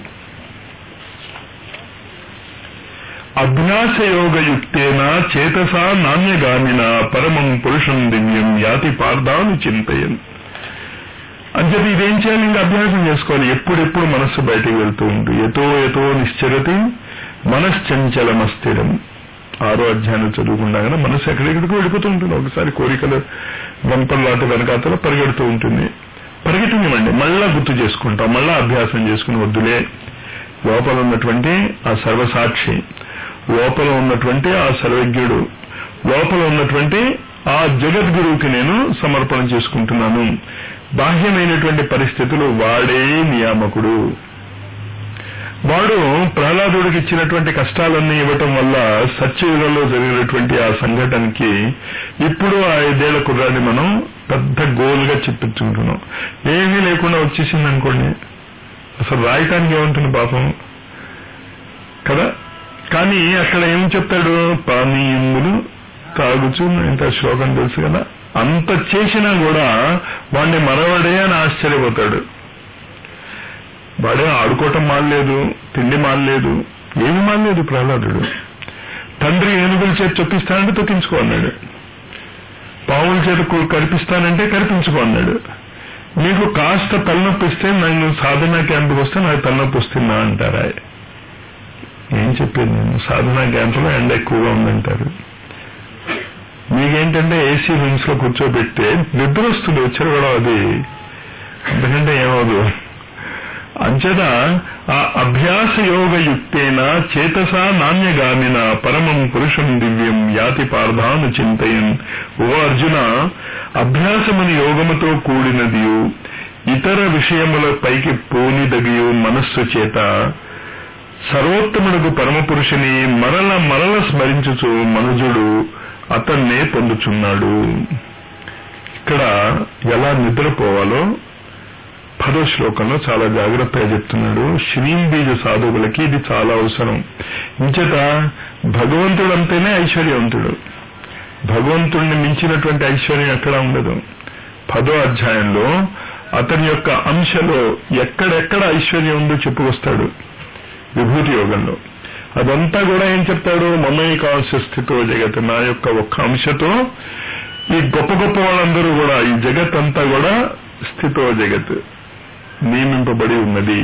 అభ్యాసయోగయుక్తేన చేతసా నాణ్యగామిన పరమం పురుషం దివ్యం యాతి పార్థాను చింతయన్ అంచేది ఇదేం చేయాలి ఇంకా అభ్యాసం చేసుకోవాలి ఎప్పుడెప్పుడు మనస్సు బయటికి వెళ్తూ ఉంటుంది ఎతో ఎతో నిశ్చరతి మనశ్చంచలమస్థిరం ఆరో అధ్యాయం చదువుకుండగానే మనసు ఎక్కడెక్కడికి వెళ్ళిపోతూ ఉంటుంది ఒకసారి కోరికలు గంపల్లాట వెనకాతల పరిగెడుతూ ఉంటుంది పరిగెట్టనివ్వండి మళ్ళా గుర్తు చేసుకుంటాం మళ్ళా అభ్యాసం చేసుకుని వద్దులే లోపల ఉన్నటువంటి ఆ సర్వసాక్షి లోపల ఉన్నటువంటి ఆ సర్వజ్ఞుడు లోపల ఉన్నటువంటి ఆ జగద్గురువుకి నేను సమర్పణ చేసుకుంటున్నాను బాహ్యమైనటువంటి పరిస్థితులు వాడే నియామకుడు వాడు ప్రహ్లాదుడికి ఇచ్చినటువంటి కష్టాలన్నీ ఇవ్వటం వల్ల సత్యయుగంలో జరిగినటువంటి ఆ సంఘటనకి ఇప్పుడు ఆ ఐదేళ్ల కుర్రాన్ని మనం పెద్ద గోల్గా చెప్పించుకుంటున్నాం ఏమీ లేకుండా వచ్చేసింది అనుకోండి అసలు రాయటానికి ఏముంటుంది పాపం కదా కానీ అక్కడ ఏం చెప్తాడు పానీయములు తాగుచు ఇంత శ్లోకం తెలుసు కదా అంత చేసినా కూడా వాడిని మనవడే అని ఆశ్చర్యపోతాడు వాడే ఆడుకోవటం మానలేదు తిండి మానలేదు ఏమి మానలేదు ప్రహ్లాదుడు తండ్రి ఏనుగుల చేతి చొప్పిస్తానంటే తొక్కించుకో అన్నాడు పావుల చేత కరిపిస్తానంటే కరిపించుకో అన్నాడు నీకు కాస్త తలనొప్పి ఇస్తే నన్ను సాధనా క్యాంపుకి వస్తే నాకు తలనొప్పి వస్తుందా అంటారా ఏం చెప్పేది నేను సాధనా క్యాంపులో ఎండ ఎక్కువగా ఉందంటారు మీకేంటంటే ఏసీ రూమ్స్ లో కూర్చోబెడితే నిద్ర వస్తుంది వచ్చారు కూడా అది ఎందుకంటే ఏమవదు అంచేత ఆ అభ్యాస యోగ యుక్తేన చేతసా నాణ్యగామిన పరమం పురుషం దివ్యం యాతి పార్థాను చింతయన్ ఓ అర్జున అభ్యాసమని యోగముతో కూడినదియు ఇతర విషయముల పైకి పోనిదగియు మనస్సు చేత సర్వోత్తముడుకు పరమపురుషుని మరల మరల స్మరించుచు మనుజుడు అతన్నే పొందుచున్నాడు ఇక్కడ ఎలా నిద్రపోవాలో పదో శ్లోకంలో చాలా జాగ్రత్తగా చెప్తున్నాడు శ్రీం బీజ సాధువులకి ఇది చాలా అవసరం ఇంచేత భగవంతుడు అంటేనే ఐశ్వర్యవంతుడు భగవంతుడిని మించినటువంటి ఐశ్వర్యం ఎక్కడ ఉండదు పదో అధ్యాయంలో అతని యొక్క అంశలో ఎక్కడెక్కడ ఐశ్వర్యం ఉందో చెప్పుకొస్తాడు విభూతి యోగంలో అదంతా కూడా ఏం చెప్తాడు మమైకాంశ స్థితో జగత్ నా యొక్క ఒక్క అంశతో ఈ గొప్ప గొప్ప వాళ్ళందరూ కూడా ఈ జగత్ అంతా కూడా స్థితో జగత్ నియమింపబడి ఉన్నది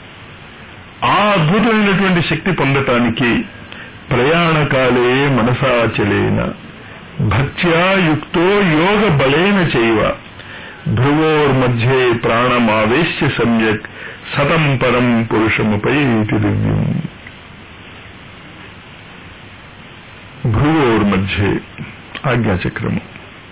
ఆ అద్భుతమైనటువంటి శక్తి పొందటానికి ప్రయాణకాలే మనసాచలేన భక్త్యా యుక్తో యోగ బలేన చేయవ ధ్రువోర్మధ్యే ప్రాణమావేశ్య సమ్యక్ సతం పరం పురుషముపై ఇది దివ్యం భ్రువోర్మధ్యే ఆజ్ఞాచక్రము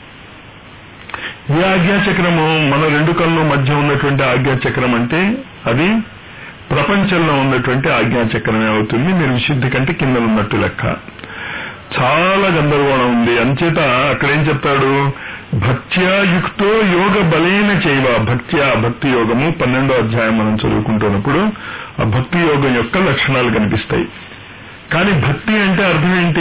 ఈ ఆజ్ఞాచక్రము మన రెండు కళ్ళు మధ్య ఉన్నటువంటి ఆజ్ఞాచక్రం అంటే అది ప్రపంచంలో ఉన్నటువంటి ఆజ్ఞాచక్రమే అవుతుంది మీరు విశుద్ధి కంటే కింద ఉన్నట్టు లెక్క చాలా గందరగోళం ఉంది అంచేత అక్కడ ఏం చెప్తాడు భక్త్యా యుక్తో యోగ బలైన చేయవ భక్త్యా భక్తి యోగము పన్నెండో అధ్యాయం మనం చదువుకుంటున్నప్పుడు ఆ భక్తి యోగం యొక్క లక్షణాలు కనిపిస్తాయి కానీ భక్తి అంటే అర్థం ఏంటి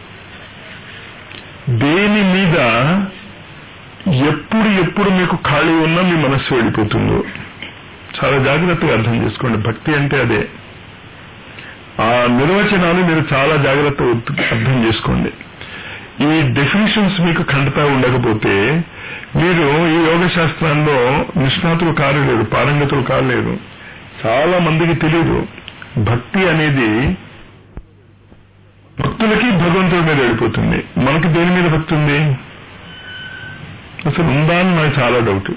దేని మీద ఎప్పుడు ఎప్పుడు మీకు ఖాళీ ఉన్నా మీ మనస్సు వెళ్ళిపోతుందో చాలా జాగ్రత్తగా అర్థం చేసుకోండి భక్తి అంటే అదే ఆ నిర్వచనాలు మీరు చాలా జాగ్రత్తగా అర్థం చేసుకోండి ఈ డెఫినేషన్స్ మీకు ఖండతా ఉండకపోతే మీరు ఈ యోగ శాస్త్రాల్లో నిష్ణాతులు కాలేరు పారంగతులు కాలేరు చాలా మందికి తెలియదు భక్తి అనేది భక్తులకి భగవంతుడి మీద వెళ్ళిపోతుంది మనకి దేని మీద భక్తి ఉంది అసలు ఉందా అని నాకు చాలా డౌట్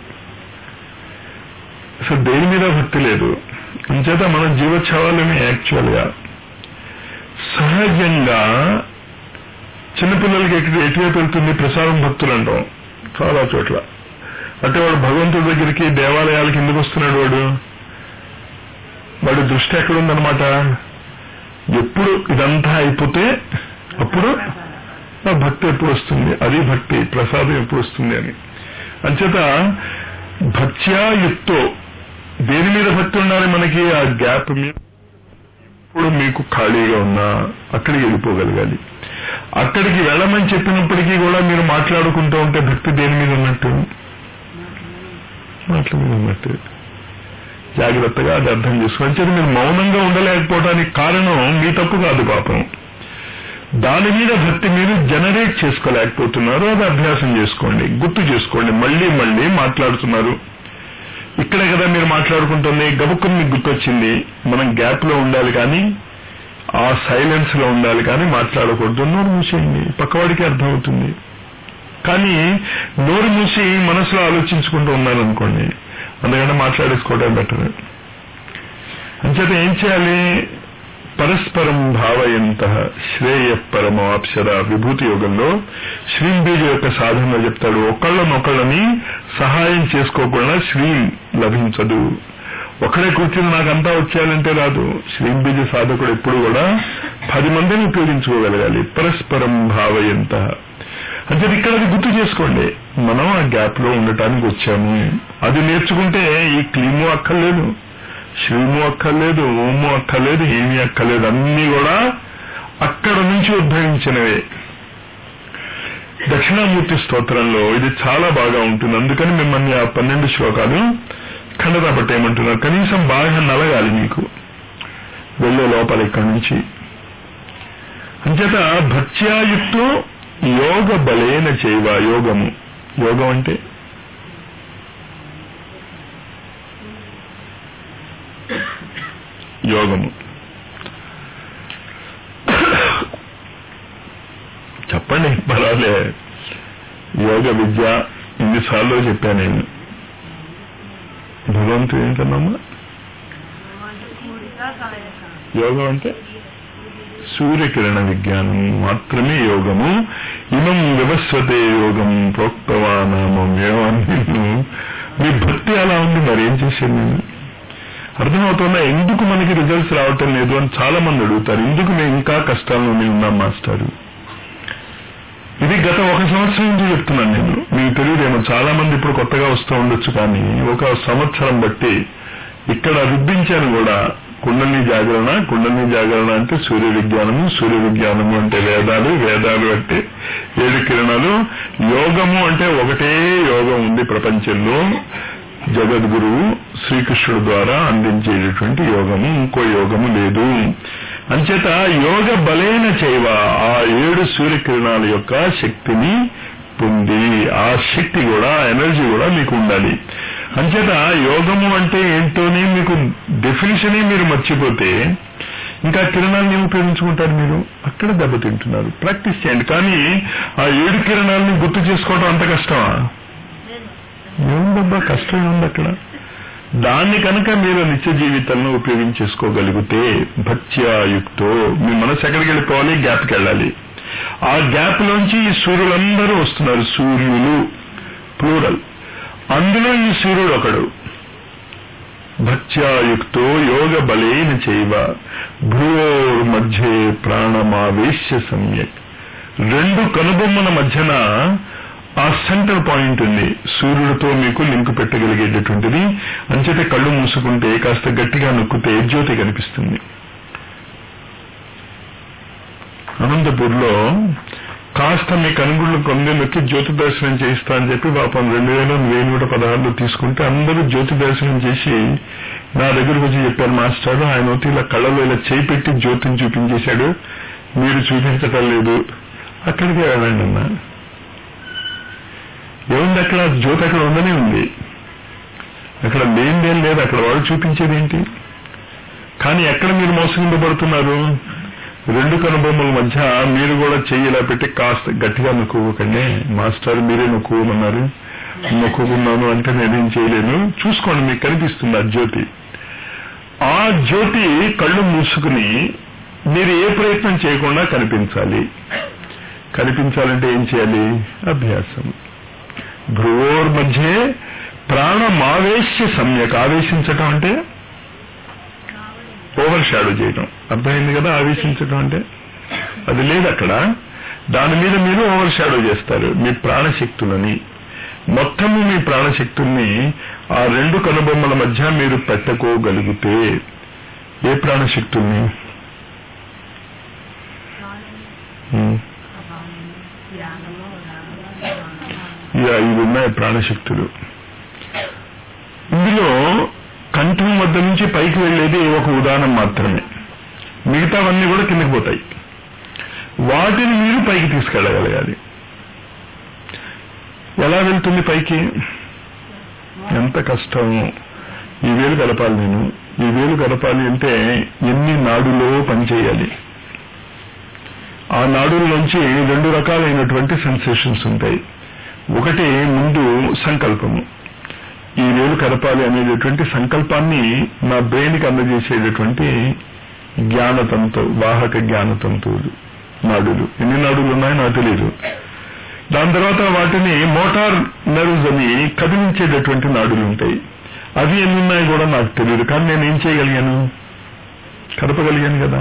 అసలు దేని మీద భక్తి లేదు అంచేత మన జీవోత్సవాలని యాక్చువల్ గా సహజంగా చిన్నపిల్లలకి ఎటు ఎటువైపు వెళ్తుంది ప్రసాదం భక్తులు అంటాం చాలా చోట్ల అంటే వాడు భగవంతుడి దగ్గరికి దేవాలయాలకి ఎందుకు వస్తున్నాడు వాడు వాడి దృష్టి ఎక్కడుందనమాట ఎప్పుడు ఇదంతా అయిపోతే అప్పుడు ఆ భక్తి ఎప్పుడు వస్తుంది అది భక్తి ప్రసాదం ఎప్పుడు వస్తుంది అని అంచేత భక్త్యాయుక్తో దేని మీద భక్తి ఉండాలి మనకి ఆ గ్యాప్ మీద ఇప్పుడు మీకు ఖాళీగా ఉన్నా అక్కడికి వెళ్ళిపోగలగాలి అక్కడికి వెళ్ళమని చెప్పినప్పటికీ కూడా మీరు మాట్లాడుకుంటూ ఉంటే భక్తి దేని మీద ఉన్నట్టు మాటల మీద ఉన్నట్టు జాగ్రత్తగా అది అర్థం చేసుకోవాలి అంటే మీరు మౌనంగా ఉండలేకపోవడానికి కారణం మీ తప్పు కాదు పాపం దాని మీద భక్తి మీరు జనరేట్ చేసుకోలేకపోతున్నారు అది అభ్యాసం చేసుకోండి గుర్తు చేసుకోండి మళ్ళీ మళ్ళీ మాట్లాడుతున్నారు ఇక్కడే కదా మీరు మాట్లాడుకుంటుంది గబుక్కుని మీకు గుర్తొచ్చింది మనం గ్యాప్ లో ఉండాలి కానీ ఆ సైలెన్స్ లో ఉండాలి కానీ మాట్లాడకూడదు నోరు మూసేయండి పక్కవాడికి అర్థమవుతుంది కానీ నోరు మూసి మనసులో ఆలోచించుకుంటూ ఉన్నారనుకోండి అందుకంటే మాట్లాడేసుకోవడం బెటర్ అంచేత ఏం చేయాలి పరస్పరం భావయంత శ్రేయ పరమాప్సర విభూతి యోగంలో శ్రీంబీజ యొక్క సాధనలో చెప్తాడు ఒకళ్ళనొకళ్ళని సహాయం చేసుకోకుండా శ్రీ లభించదు ఒకడే కూర్చుని నాకంతా వచ్చేయాలంటే రాదు శ్రీంబీజ సాధకుడు ఎప్పుడు కూడా పది మందిని ఉపయోగించుకోగలగాలి పరస్పరం భావయంత అంటే ఇక్కడ అది గుర్తు చేసుకోండి మనం ఆ గ్యాప్ లో ఉండటానికి వచ్చాము అది నేర్చుకుంటే ఈ క్లీము అక్కర్లేదు శ్రీము అక్కర్లేదు ఓము అక్కర్లేదు ఏమీ అక్కర్లేదు అన్ని కూడా అక్కడ నుంచి ఉద్భవించినవే దక్షిణామూర్తి స్తోత్రంలో ఇది చాలా బాగా ఉంటుంది అందుకని మిమ్మల్ని ఆ పన్నెండు శ్లోకాలు ఖండత పట్టేయమంటున్నారు కనీసం బాగా నలగాలి మీకు వెళ్ళే లోపల ఇక్కడి నుంచి అంచేత భక్త్యాయుక్తో యోగ బలేన చేయవ యోగము యోగం అంటే యోగము చెప్పండి పర్వాలే యోగ విద్య ఇన్నిసార్లు చెప్పాను నేను భగవంతుడు ఏంటన్నామా యోగం అంటే సూర్యకిరణ విజ్ఞానం మాత్రమే యోగము ఇమం వివస్వతే యోగం ప్రోక్తవానామం ఏమని మీ భక్తి అలా ఉంది మరి ఏం చేశాను నేను అర్థమవుతుందా ఎందుకు మనకి రిజల్ట్స్ రావటం లేదు అని చాలా మంది అడుగుతారు ఎందుకు మేము ఇంకా కష్టాల్లోనే ఉన్నాం మాస్టారు ఇది గత ఒక సంవత్సరం నుంచి చెప్తున్నాను నేను మీకు తెలియదేమో చాలా మంది ఇప్పుడు కొత్తగా వస్తూ ఉండొచ్చు కానీ ఒక సంవత్సరం బట్టి ఇక్కడ రుద్దించాను కూడా కుండలి జాగరణ కుండలి జాగరణ అంటే సూర్య విజ్ఞానము సూర్య విజ్ఞానము అంటే వేదాలు వేదాలు అంటే ఏడు కిరణాలు యోగము అంటే ఒకటే యోగం ఉంది ప్రపంచంలో జగద్గురువు శ్రీకృష్ణుడు ద్వారా అందించేటటువంటి యోగము ఇంకో యోగము లేదు అంచేత యోగ బలైన చేయవ ఆ ఏడు సూర్యకిరణాల యొక్క శక్తిని పొంది ఆ శక్తి కూడా ఎనర్జీ కూడా మీకు ఉండాలి అంచేత యోగము అంటే ఏంటోని మీకు డెఫినేషనే మీరు మర్చిపోతే ఇంకా కిరణాలని ఉపయోగించుకుంటారు మీరు అక్కడ దెబ్బతింటున్నారు ప్రాక్టీస్ చేయండి కానీ ఆ ఏడు కిరణాలని గుర్తు చేసుకోవడం అంత కష్టమా ఏముందబ్బా కష్టం ఉంది అక్కడ దాన్ని కనుక మీరు నిత్య జీవితంలో ఉపయోగించేసుకోగలిగితే భక్త్యాయుక్తో మీ మనసు ఎక్కడికి వెళ్ళిపోవాలి గ్యాప్కి వెళ్ళాలి ఆ గ్యాప్ లోంచి ఈ సూర్యులందరూ వస్తున్నారు సూర్యులు ప్లూరల్ అందులో ఈ సూర్యుడు ఒకడు భక్త్యాయుక్తో యోగ బలేన చేయవ భ్రువోర్ మధ్యే ప్రాణమావేశ్య సమ్యక్ రెండు కనుబొమ్మల మధ్యన ఆ సెంటర్ పాయింట్ ఉంది సూర్యుడితో మీకు లింక్ పెట్టగలిగేటటువంటిది అంచేత కళ్ళు మూసుకుంటే కాస్త గట్టిగా నొక్కితే జ్యోతి కనిపిస్తుంది అనంతపూర్లో కాస్త మీ కనుగుళ్ళు కొంది నొక్కి జ్యోతి దర్శనం చేయిస్తా అని చెప్పి పాపం రెండు వేల వెయ్యి నూట పదహారులో తీసుకుంటే అందరూ జ్యోతి దర్శనం చేసి నా దగ్గరకు వచ్చి చెప్పారు మాస్టర్ ఆయన వచ్చి ఇలా కళ్ళలో ఇలా చేయి పెట్టి జ్యోతిని చూపించేశాడు మీరు చూపించటం లేదు అక్కడికే వెళ్ళండి అన్నా ఏముంది అక్కడ జ్యోతి అక్కడ ఉందనే ఉంది అక్కడ లేనిదేం లేదు అక్కడ వాడు చూపించేది ఏంటి కానీ ఎక్కడ మీరు మోసగింపబడుతున్నారు రెండు కనుబొమ్మల మధ్య మీరు కూడా చెయ్యి ఇలా పెట్టి కాస్త గట్టిగా నొక్కుకోకండి మాస్టర్ మీరే నొక్కుకోమన్నారు నొక్కుకున్నాను అంటే నేనేం చేయలేను చూసుకోండి మీకు కనిపిస్తుంది ఆ జ్యోతి ఆ జ్యోతి కళ్ళు మూసుకుని మీరు ఏ ప్రయత్నం చేయకుండా కనిపించాలి కనిపించాలంటే ఏం చేయాలి అభ్యాసం భ్రువోర్ మధ్య ప్రాణమావేశ్య సమ్యక్ ఆవేశించటం అంటే ఓవర్ షాడో చేయటం అర్థమైంది కదా ఆవేశించటం అంటే అది లేదు అక్కడ దాని మీద మీరు ఓవర్ షాడో చేస్తారు మీ ప్రాణశక్తులని మొత్తము మీ ప్రాణశక్తుల్ని ఆ రెండు కనుబొమ్మల మధ్య మీరు పెట్టకోగలిగితే ఏ ప్రాణశక్తుల్ని ఉమ్. ఈ ఐదు ఉన్నాయి ప్రాణశక్తులు ఇందులో కంఠం వద్ద నుంచి పైకి వెళ్ళేది ఒక ఉదాహరణ మాత్రమే మిగతావన్నీ కూడా కిందకి పోతాయి వాటిని మీరు పైకి తీసుకెళ్ళగలగాలి ఎలా వెళ్తుంది పైకి ఎంత కష్టం ఈ వేలు కలపాలి నేను ఈ వేలు కలపాలి అంటే ఎన్ని నాడులో పనిచేయాలి ఆ నాడుల్లోంచి రెండు రకాలైనటువంటి సెన్సేషన్స్ ఉంటాయి ఒకటి ముందు సంకల్పము ఈ వేలు కలపాలి అనేటటువంటి సంకల్పాన్ని నా బ్రెయిన్కి అందజేసేటటువంటి జ్ఞానతంతు వాహక జ్ఞానతంతువులు నాడులు ఎన్ని నాడులు ఉన్నాయో నాకు తెలియదు దాని తర్వాత వాటిని మోటార్ నర్వ్స్ అని కదిలించేటటువంటి నాడులు ఉంటాయి అవి ఎన్ని ఉన్నాయో కూడా నాకు తెలియదు కానీ నేను ఏం చేయగలిగాను కదపగలిగాను కదా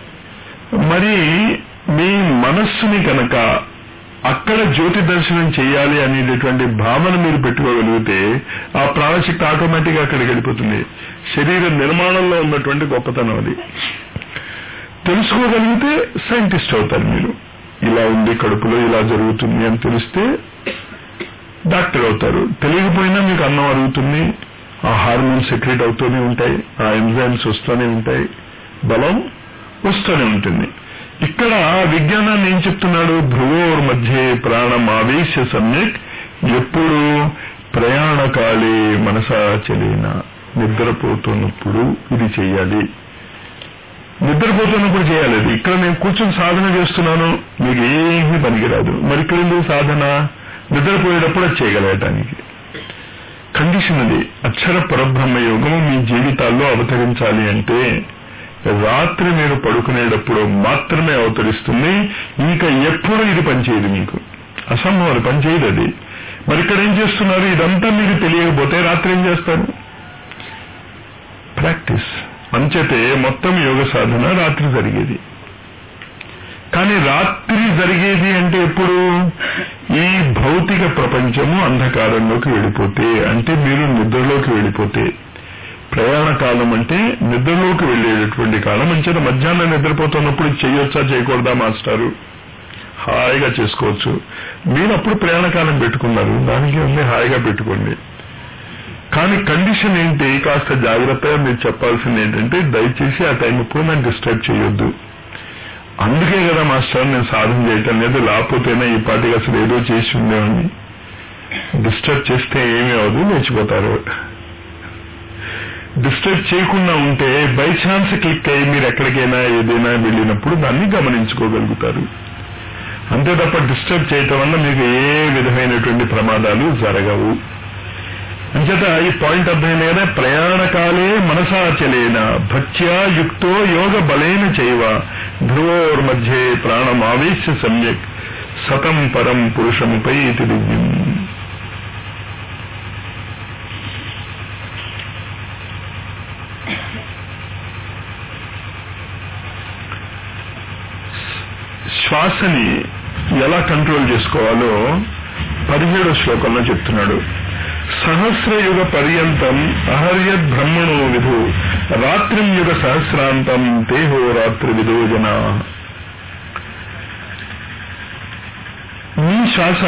మరి మీ మనస్సుని కనుక అక్కడ జ్యోతి దర్శనం చేయాలి అనేటటువంటి భావన మీరు పెట్టుకోగలిగితే ఆ ప్రాణశక్తి ఆటోమేటిక్గా అక్కడికి వెళ్ళిపోతుంది శరీర నిర్మాణంలో ఉన్నటువంటి గొప్పతనం అది తెలుసుకోగలిగితే సైంటిస్ట్ అవుతారు మీరు ఇలా ఉంది కడుపులో ఇలా జరుగుతుంది అని తెలిస్తే డాక్టర్ అవుతారు తెలియకపోయినా మీకు అన్నం అరుగుతుంది ఆ హార్మోన్స్ సెక్రెట్ అవుతూనే ఉంటాయి ఆ ఎంజైమ్స్ వస్తూనే ఉంటాయి బలం వస్తూనే ఉంటుంది ఇక్కడ విజ్ఞానాన్ని ఏం చెప్తున్నాడు భ్రువోర్ మధ్య ప్రాణమావేశ సమ్యక్ ఎప్పుడు ప్రయాణకాలే మనసాచలేన నిద్రపోతున్నప్పుడు ఇది చెయ్యాలి నిద్రపోతున్నప్పుడు చేయాలి అది ఇక్కడ నేను కూర్చొని సాధన చేస్తున్నాను మీకు ఏమీ పనికిరాదు మరి ఇక్కడ ఎందుకు సాధన నిద్రపోయేటప్పుడు అది చేయగలగటానికి కండిషన్ అది అక్షర పరబ్రహ్మ యోగము మీ జీవితాల్లో అవతరించాలి అంటే రాత్రి మీరు పడుకునేటప్పుడు మాత్రమే అవతరిస్తుంది ఇంకా ఎప్పుడు ఇది పనిచేయదు మీకు అసంభవం పనిచేయదు అది మరి ఇక్కడ ఏం చేస్తున్నారు ఇదంతా మీకు తెలియకపోతే రాత్రి ఏం చేస్తారు ప్రాక్టీస్ అంచేతే మొత్తం యోగ సాధన రాత్రి జరిగేది కానీ రాత్రి జరిగేది అంటే ఎప్పుడు ఈ భౌతిక ప్రపంచము అంధకారంలోకి వెళ్ళిపోతే అంటే మీరు నిద్రలోకి వెళ్ళిపోతే ప్రయాణ కాలం అంటే నిద్రలోకి వెళ్ళేటటువంటి కాలం అంచేత మధ్యాహ్నం నిద్రపోతున్నప్పుడు ఇది చేయొచ్చా చేయకూడదా మాస్టారు హాయిగా చేసుకోవచ్చు మీరు అప్పుడు ప్రయాణ కాలం పెట్టుకున్నారు దానికి ఉంది హాయిగా పెట్టుకోండి కానీ కండిషన్ ఏంటి కాస్త జాగ్రత్తగా మీరు చెప్పాల్సింది ఏంటంటే దయచేసి ఆ టైం ఇప్పుడు నన్ను డిస్టర్బ్ చేయొద్దు అందుకే కదా మాస్టర్ నేను సాధన చేయటం లేదు లేకపోతేనే ఈ పాటికి అసలు ఏదో చేసి ఉండేవాడిని డిస్టర్బ్ చేస్తే ఏమీ అవదు లేచిపోతారు డిస్టర్బ్ చేయకుండా ఉంటే బై ఛాన్స్ క్లిక్ అయ్యి మీరు ఎక్కడికైనా ఏదైనా వెళ్ళినప్పుడు దాన్ని గమనించుకోగలుగుతారు అంతే తప్ప డిస్టర్బ్ చేయటం వల్ల మీకు ఏ విధమైనటువంటి ప్రమాదాలు జరగవు అంచేత ఈ పాయింట్ అర్థమైంది కదా ప్రయాణకాలే మనసాచలేన భక్త్యా యుక్తో యోగ బలేన చైవ ధ్రువోర్ మధ్యే ప్రాణమావేశ్య సమ్యక్ సతం పరం పురుషముపై ఇది దివ్యం శ్వాసని ఎలా కంట్రోల్ చేసుకోవాలో పదిహేడో శ్లోకంలో చెప్తున్నాడు సహస్రయుగ పర్యంతం అహర్యద్ బ్రహ్మణో విధు రాత్రిం యుగ సహస్రాంతం తేహో రాత్రి విదో జనా మీ శ్వాస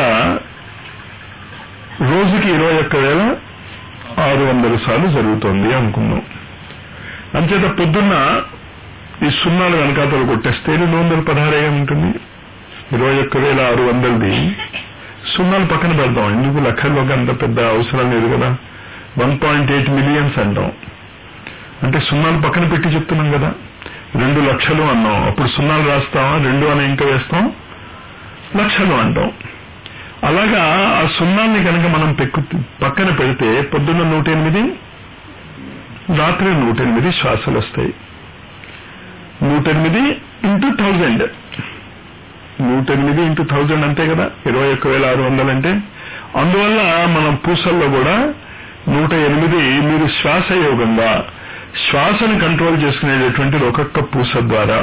రోజుకి ఇరవై ఒక్క వేల ఆరు వందల సార్లు జరుగుతోంది అనుకున్నాం అంచేత పొద్దున్న ఈ సున్నాలు వెనకాతలు కొట్టేస్తే రెండు వందల పదహారే ఉంటుంది ఇరవై ఒక్క వేల ఆరు వందలది సున్నాలు పక్కన పెడతాం ఎందుకు లెక్కల్లోకి అంత పెద్ద అవసరం లేదు కదా వన్ పాయింట్ ఎయిట్ మిలియన్స్ అంటాం అంటే సున్నాలు పక్కన పెట్టి చెప్తున్నాం కదా రెండు లక్షలు అన్నాం అప్పుడు సున్నాలు రాస్తామా రెండు అని ఇంకా వేస్తాం లక్షలు అంటాం అలాగా ఆ సున్నాల్ని కనుక మనం పెక్కు పక్కన పెడితే పొద్దున్న నూట ఎనిమిది రాత్రి నూట ఎనిమిది శ్వాసలు వస్తాయి నూట ఎనిమిది ఇంటూ థౌజండ్ నూట ఎనిమిది ఇంటూ థౌజండ్ అంతే కదా ఇరవై ఒక్క వేల ఆరు వందలు అంటే అందువల్ల మనం పూసల్లో కూడా నూట ఎనిమిది మీరు శ్వాస యోగంగా శ్వాసను కంట్రోల్ చేసుకునేటటువంటిది ఒక్కొక్క పూస ద్వారా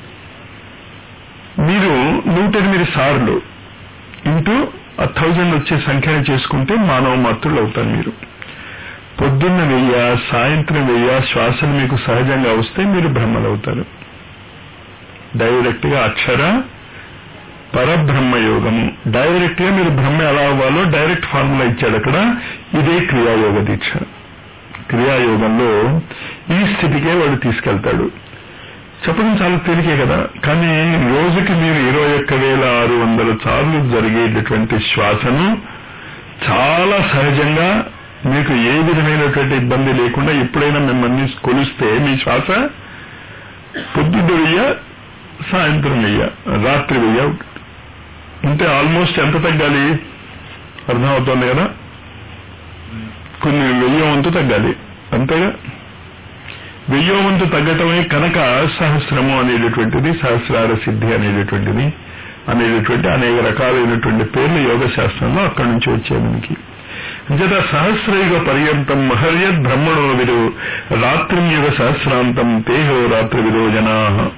మీరు నూట ఎనిమిది సార్లు ఇంటూ ఆ థౌజండ్ వచ్చే సంఖ్యను చేసుకుంటే మానవ మాతృలు అవుతారు మీరు పొద్దున్న వెయ్య సాయంత్రం వెయ్య శ్వాసలు మీకు సహజంగా వస్తే మీరు బ్రహ్మలు అవుతారు డైరెక్ట్ గా అక్షర పరబ్రహ్మ యోగము డైరెక్ట్ గా మీరు బ్రహ్మ ఎలా అవ్వాలో డైరెక్ట్ ఫార్ములా ఇచ్చాడు అక్కడ ఇదే క్రియాయోగ దీక్ష క్రియాయోగంలో ఈ స్థితికే వాడు తీసుకెళ్తాడు చెప్పడం చాలా తేలికే కదా కానీ రోజుకి మీరు ఇరవై ఒక్క వేల ఆరు వందల సార్లు జరిగేటటువంటి శ్వాసను చాలా సహజంగా మీకు ఏ విధమైనటువంటి ఇబ్బంది లేకుండా ఎప్పుడైనా మిమ్మల్ని కొలిస్తే మీ శ్వాస పొద్దున్న వెయ్య సాయంత్రం వెయ్య రాత్రి వెయ్య అంటే ఆల్మోస్ట్ ఎంత తగ్గాలి అర్థమవుతోంది కదా కొన్ని వెయ్యి వంతు తగ్గాలి అంతేగా వెయ్యో వంతు తగ్గటమే కనుక సహస్రము అనేటటువంటిది సహస్రార సిద్ధి అనేటటువంటిది అనేటటువంటి అనేక రకాలైనటువంటి పేర్లు యోగ శాస్త్రంలో అక్కడి నుంచి వచ్చాయి మనకి అంచేత సహస్రయుగ పర్యంతం మహర్యద్ బ్రహ్మణో విదో రాత్రిం యుగ సహస్రాంతం తేహో రాత్రి విదో జనా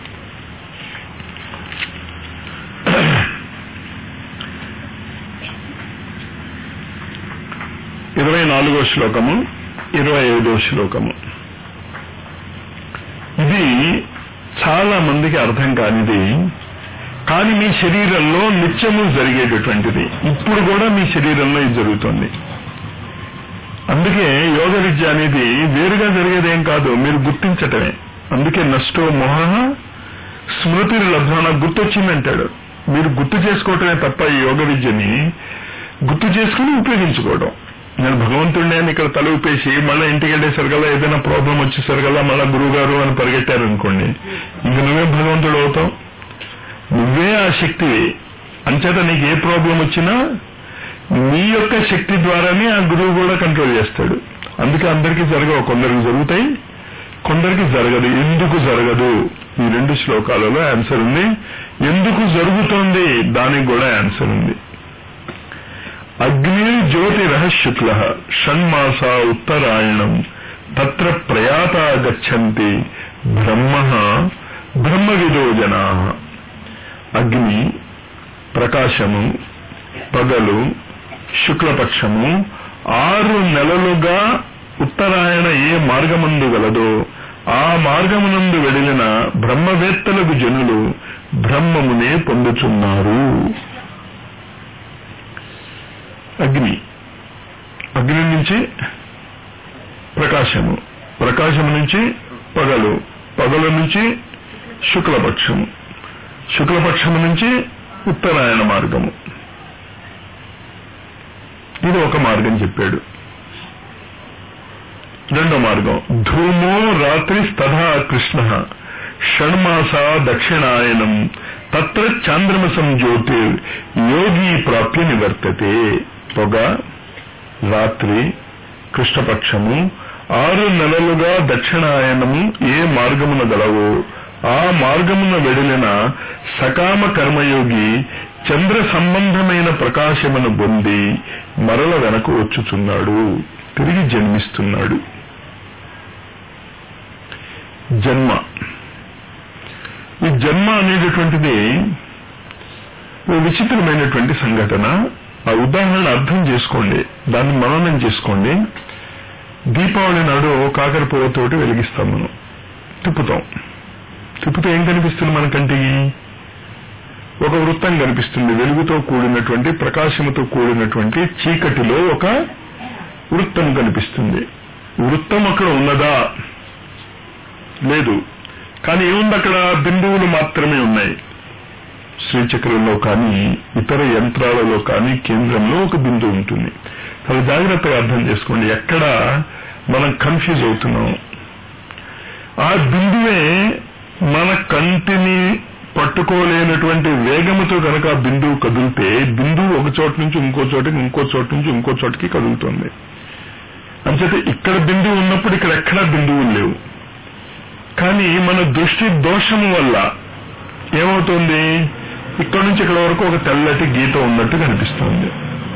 ఇరవై నాలుగో శ్లోకము ఇరవై ఐదో శ్లోకము ఇది చాలా మందికి అర్థం కానిది కానీ మీ శరీరంలో నిత్యము జరిగేటటువంటిది ఇప్పుడు కూడా మీ శరీరంలో ఇది జరుగుతుంది అందుకే యోగ విద్య అనేది వేరుగా జరిగేదేం కాదు మీరు గుర్తించటమే అందుకే నష్టో మోహ స్మృతి లబ్ధాన గుర్తొచ్చిందంటాడు మీరు గుర్తు చేసుకోవటమే తప్ప ఈ యోగ విద్యని గుర్తు చేసుకుని ఉపయోగించుకోవడం నేను భగవంతుడిని అని ఇక్కడ తల ఊపేసి మళ్ళీ ఇంటికి వెళ్ళేసరికల్లా ఏదైనా ప్రాబ్లం వచ్చేసరికల్లా మళ్ళా గురువు గారు అని పరిగెట్టారు అనుకోండి ఇంక నువ్వే భగవంతుడు అవుతావు నువ్వే ఆ శక్తివి అంచేత నీకు ఏ ప్రాబ్లం వచ్చినా నీ యొక్క శక్తి ద్వారానే ఆ గురువు కూడా కంట్రోల్ చేస్తాడు అందుకే అందరికీ జరగవు కొందరికి జరుగుతాయి కొందరికి జరగదు ఎందుకు జరగదు ఈ రెండు శ్లోకాలలో ఆన్సర్ ఉంది ఎందుకు జరుగుతోంది దానికి కూడా ఆన్సర్ ఉంది అగ్ని జ్యోతిరః శుక్ల షణ్మాస ఉత్తరాయణం తత్ర ప్రయాత గచ్చంతి బ్రహ్మ బ్రహ్మవిదో జనా అగ్ని ప్రకాశము పగలు శుక్లపక్షము ఆరు నెలలుగా ఉత్తరాయణ ఏ మార్గమందు గలదో ఆ మార్గమునందు వెడిలిన బ్రహ్మవేత్తలకు జనులు బ్రహ్మమునే పొందుచున్నారు అగ్ని అగ్ని నుంచి ప్రకాశము ప్రకాశము నుంచి పగలు పగలు నుంచి శుక్లపక్షము శుక్లపక్షము నుంచి ఉత్తరాయణ మార్గము ఇది ఒక మార్గం చెప్పాడు రెండో మార్గం ధూమో రాత్రి తథా కృష్ణ షణ్మాస దక్షిణాయనం తత్ర చాంద్రమసం జ్యోతిర్ యోగి ప్రాప్య నివర్తతే పొగ రాత్రి కృష్ణపక్షము ఆరు నెలలుగా దక్షిణాయనము ఏ మార్గమున గలవో ఆ మార్గమున వెడిలిన సకామ కర్మయోగి చంద్ర సంబంధమైన ప్రకాశమును పొంది మరల వెనక వచ్చుచున్నాడు తిరిగి జన్మిస్తున్నాడు జన్మ ఈ జన్మ అనేటటువంటిది ఓ విచిత్రమైనటువంటి సంఘటన ఆ ఉదాహరణ అర్థం చేసుకోండి దాన్ని మననం చేసుకోండి దీపావళి నాడు కాకర పువ్వుతోటి వెలిగిస్తాం మనం తిప్పుతాం తిప్పితే ఏం కనిపిస్తుంది మన కంటికి ఒక వృత్తం కనిపిస్తుంది వెలుగుతో కూడినటువంటి ప్రకాశముతో కూడినటువంటి చీకటిలో ఒక వృత్తం కనిపిస్తుంది వృత్తం అక్కడ ఉన్నదా లేదు కానీ ఏముంది అక్కడ బిందువులు మాత్రమే ఉన్నాయి శ్రీచక్రంలో కానీ ఇతర యంత్రాలలో కానీ కేంద్రంలో ఒక బిందువు ఉంటుంది చాలా జాగ్రత్తగా అర్థం చేసుకోండి ఎక్కడ మనం కన్ఫ్యూజ్ అవుతున్నాం ఆ బిందువే మన కంటిని పట్టుకోలేనటువంటి వేగముతో కనుక ఆ బిందువు కదిలితే బిందువు ఒక చోట నుంచి ఇంకో చోటకి ఇంకో చోట నుంచి ఇంకో చోటకి కదులుతుంది అంచేత ఇక్కడ బిందువు ఉన్నప్పుడు ఇక్కడ ఎక్కడా బిందువులు లేవు కానీ మన దృష్టి దోషము వల్ల ఏమవుతుంది ఇక్కడ నుంచి ఇక్కడ వరకు ఒక తెల్లటి గీత ఉన్నట్టు కనిపిస్తుంది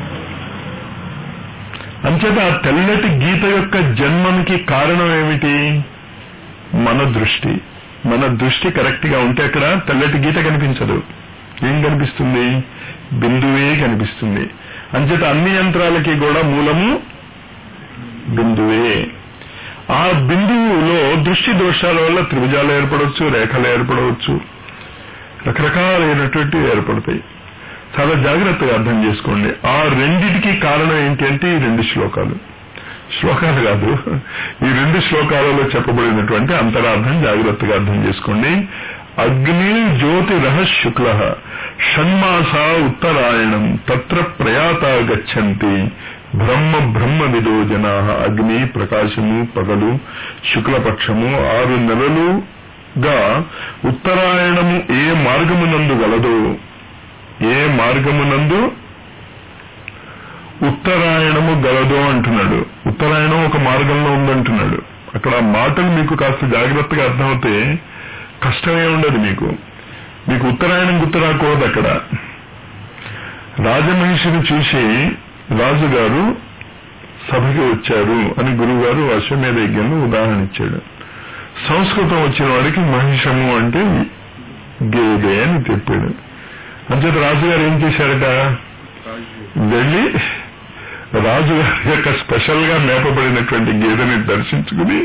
అంచేత ఆ తెల్లటి గీత యొక్క జన్మకి కారణం ఏమిటి మన దృష్టి మన దృష్టి కరెక్ట్ గా ఉంటే అక్కడ తెల్లటి గీత కనిపించదు ఏం కనిపిస్తుంది బిందువే కనిపిస్తుంది అంచేత అన్ని యంత్రాలకి కూడా మూలము బిందువే ఆ బిందువులో దృష్టి దోషాల వల్ల త్రిభుజాలు ఏర్పడవచ్చు రేఖలు ఏర్పడవచ్చు రకరకాలైనటువంటి ఏర్పడతాయి చాలా జాగ్రత్తగా అర్థం చేసుకోండి ఆ రెండిటికి కారణం ఏంటి అంటే ఈ రెండు శ్లోకాలు శ్లోకాలు కాదు ఈ రెండు శ్లోకాలలో చెప్పబడినటువంటి అంతరార్థం జాగ్రత్తగా అర్థం చేసుకోండి అగ్ని జ్యోతి రహ శుక్ల షణ్మాస ఉత్తరాయణం తత్ర ప్రయాత గచ్చంతి బ్రహ్మ బ్రహ్మ విదో జనా అగ్ని ప్రకాశము పగలు శుక్లపక్షము ఆరు నెలలుగా ఉత్తరాయణము ఏ మార్గమునందు గలదో ఏ మార్గమునందు ఉత్తరాయణము గలదో అంటున్నాడు ఉత్తరాయణం ఒక మార్గంలో ఉందంటున్నాడు అక్కడ ఆ మాటలు మీకు కాస్త జాగ్రత్తగా అర్థమవుతే కష్టమే ఉండదు మీకు మీకు ఉత్తరాయణం గుర్తు రాకూడదు అక్కడ రాజమహిషిని చూసి రాజుగారు సభకి వచ్చారు అని గురువుగారు అశ్వమేధ యజ్ఞంలో ఉదాహరణ ఇచ్చాడు సంస్కృతం వచ్చిన వాడికి మహిషము అంటే గేదె అని చెప్పాడు అంచేత రాజుగారు ఏం చేశారట వెళ్ళి రాజుగారి యొక్క స్పెషల్ గా మేపబడినటువంటి గేదెని దర్శించుకుని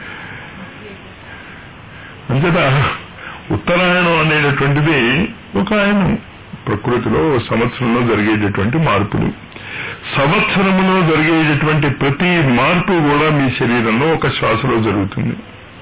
అంచేత ఉత్తరాయణం అనేటటువంటిది ఒక ఆయన ప్రకృతిలో సంవత్సరంలో జరిగేటటువంటి మార్పులు సంవత్సరములో జరిగేటటువంటి ప్రతి మార్పు కూడా మీ శరీరంలో ఒక శ్వాసలో జరుగుతుంది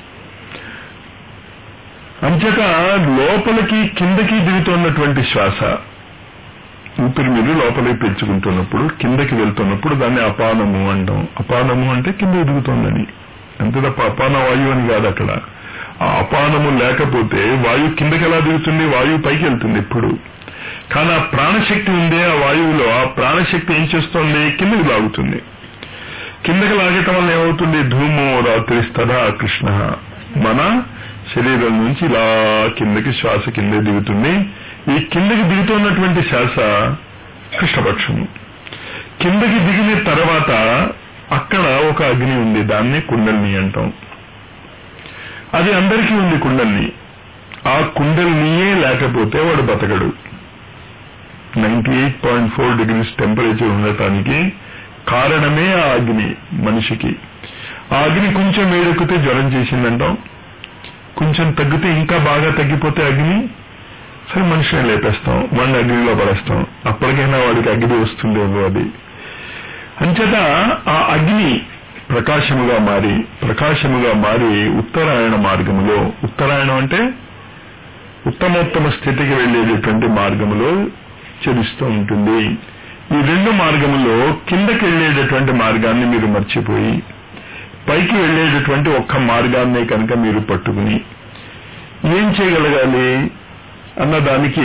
అంచేత లోపలికి కిందకి దిగుతున్నటువంటి శ్వాస ఊపిరి మీరు లోపలికి పెంచుకుంటున్నప్పుడు కిందకి వెళ్తున్నప్పుడు దాన్ని అపానము అంటాం అపానము అంటే కింద ఎదుగుతోందని అంతే తప్ప అపాన వాయువు అని కాదు అక్కడ ఆ అపానము లేకపోతే వాయువు కిందకి ఎలా దిగుతుంది వాయువు పైకి వెళ్తుంది ఎప్పుడు కానీ ఆ ప్రాణశక్తి ఉందే ఆ వాయువులో ఆ ప్రాణశక్తి ఏం చేస్తోంది కిందకి లాగుతుంది కిందకి లాగటం వల్ల ఏమవుతుంది ధూమో రాత్రి స్తదా కృష్ణ మన శరీరం నుంచి ఇలా కిందకి శ్వాస కింద దిగుతుంది ఈ కిందకి దిగుతున్నటువంటి శ్వాస కృష్ణపక్షము కిందకి దిగిన తర్వాత అక్కడ ఒక అగ్ని ఉంది దాన్ని కుండల్ని అంటాం అది అందరికీ ఉంది కుండల్ని ఆ కుండల్నియే లేకపోతే వాడు బతకడు ninety eight point four degrees temperature ఉండటానికి కారణమే ఆ అగ్ని మనిషికి ఆ అగ్ని కొంచెం వేడెక్కితే జ్వరం చేసిందంటాం కొంచెం తగ్గితే ఇంకా బాగా తగ్గిపోతే అగ్ని సరే మనిషిని లేపేస్తాం వాడిని అగ్నిలో పడేస్తాం అప్పటికైనా వాడికి అగ్ని వస్తుందేమో అది అంచేత ఆ అగ్ని ప్రకాశముగా మారి ప్రకాశముగా మారి ఉత్తరాయణ మార్గములో ఉత్తరాయణం అంటే ఉత్తమోత్తమ స్థితికి వెళ్ళేటటువంటి మార్గములో చెలుస్తూ ఉంటుంది ఈ రెండు మార్గములో కిందకి వెళ్ళేటటువంటి మార్గాన్ని మీరు మర్చిపోయి పైకి వెళ్ళేటటువంటి ఒక్క మార్గాన్నే కనుక మీరు పట్టుకుని ఏం చేయగలగాలి అన్నదానికి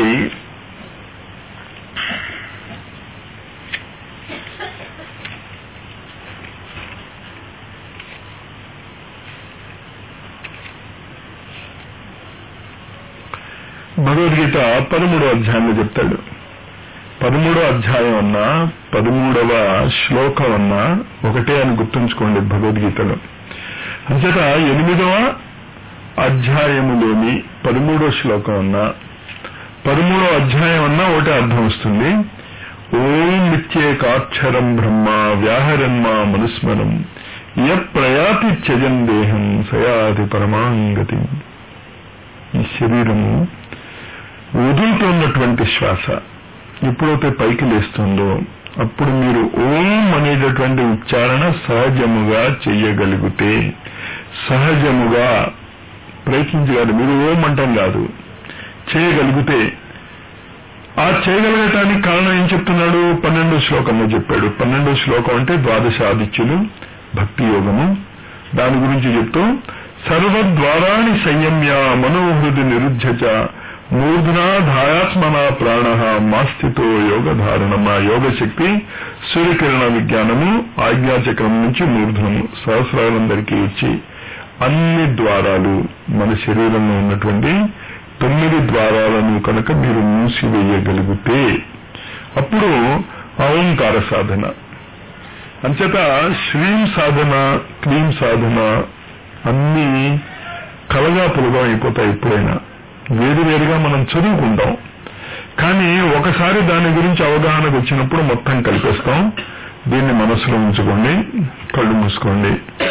భగవద్గీత పదమూడో అధ్యాయంలో చెప్తాడు పదమూడో అధ్యాయం అన్నా పదమూడవ శ్లోకం అన్నా ఒకటే అని గుర్తుంచుకోండి భగవద్గీతలో అంచేత ఎనిమిదవ అధ్యాయములోని పదమూడో శ్లోకం అన్నా పదమూడో అధ్యాయం అన్నా ఒకటే అర్థం వస్తుంది ఓం నిత్యేకాక్షరం బ్రహ్మ వ్యాహరన్మా మనుస్మరం య ప్రయాతి త్యజన్ దేహం సయాతి పరమాంగతి ఈ శరీరము వదులుతున్నటువంటి శ్వాస ఎప్పుడైతే పైకి లేస్తుందో అప్పుడు మీరు ఓం అనేటటువంటి ఉచ్చారణ సహజముగా చెయ్యగలిగితే సహజముగా ప్రయత్నించగలరు మీరు ఓం అంటాం కాదు చేయగలిగితే ఆ చేయగలగటానికి కారణం ఏం చెప్తున్నాడు పన్నెండో శ్లోకంలో చెప్పాడు పన్నెండో శ్లోకం అంటే ద్వాదశ ఆదిత్యులు భక్తి యోగము దాని గురించి చెప్తూ సర్వద్వారాణి సంయమ్య మనోహృది నిరుద్ధచ మూర్ధనాధాయాత్మన ప్రాణ మాస్థితో యోగ ధారణమ యోగ శక్తి సూర్యకిరణ విజ్ఞానము ఆజ్ఞాచక్రం నుంచి మూర్ధనము సహస్రాలందరికీ ఇచ్చి అన్ని ద్వారాలు మన శరీరంలో ఉన్నటువంటి తొమ్మిది ద్వారాలను కనుక మీరు మూసివేయగలిగితే అప్పుడు ఓంకార సాధన అంచేత శ్రీం సాధన క్లీం సాధన అన్ని కలగా పులగా అయిపోతాయి ఎప్పుడైనా వేరు వేరుగా మనం చదువుకుంటాం కానీ ఒకసారి దాని గురించి అవగాహనకు వచ్చినప్పుడు మొత్తం కలిపేస్తాం దీన్ని మనసులో ఉంచుకోండి కళ్ళు మూసుకోండి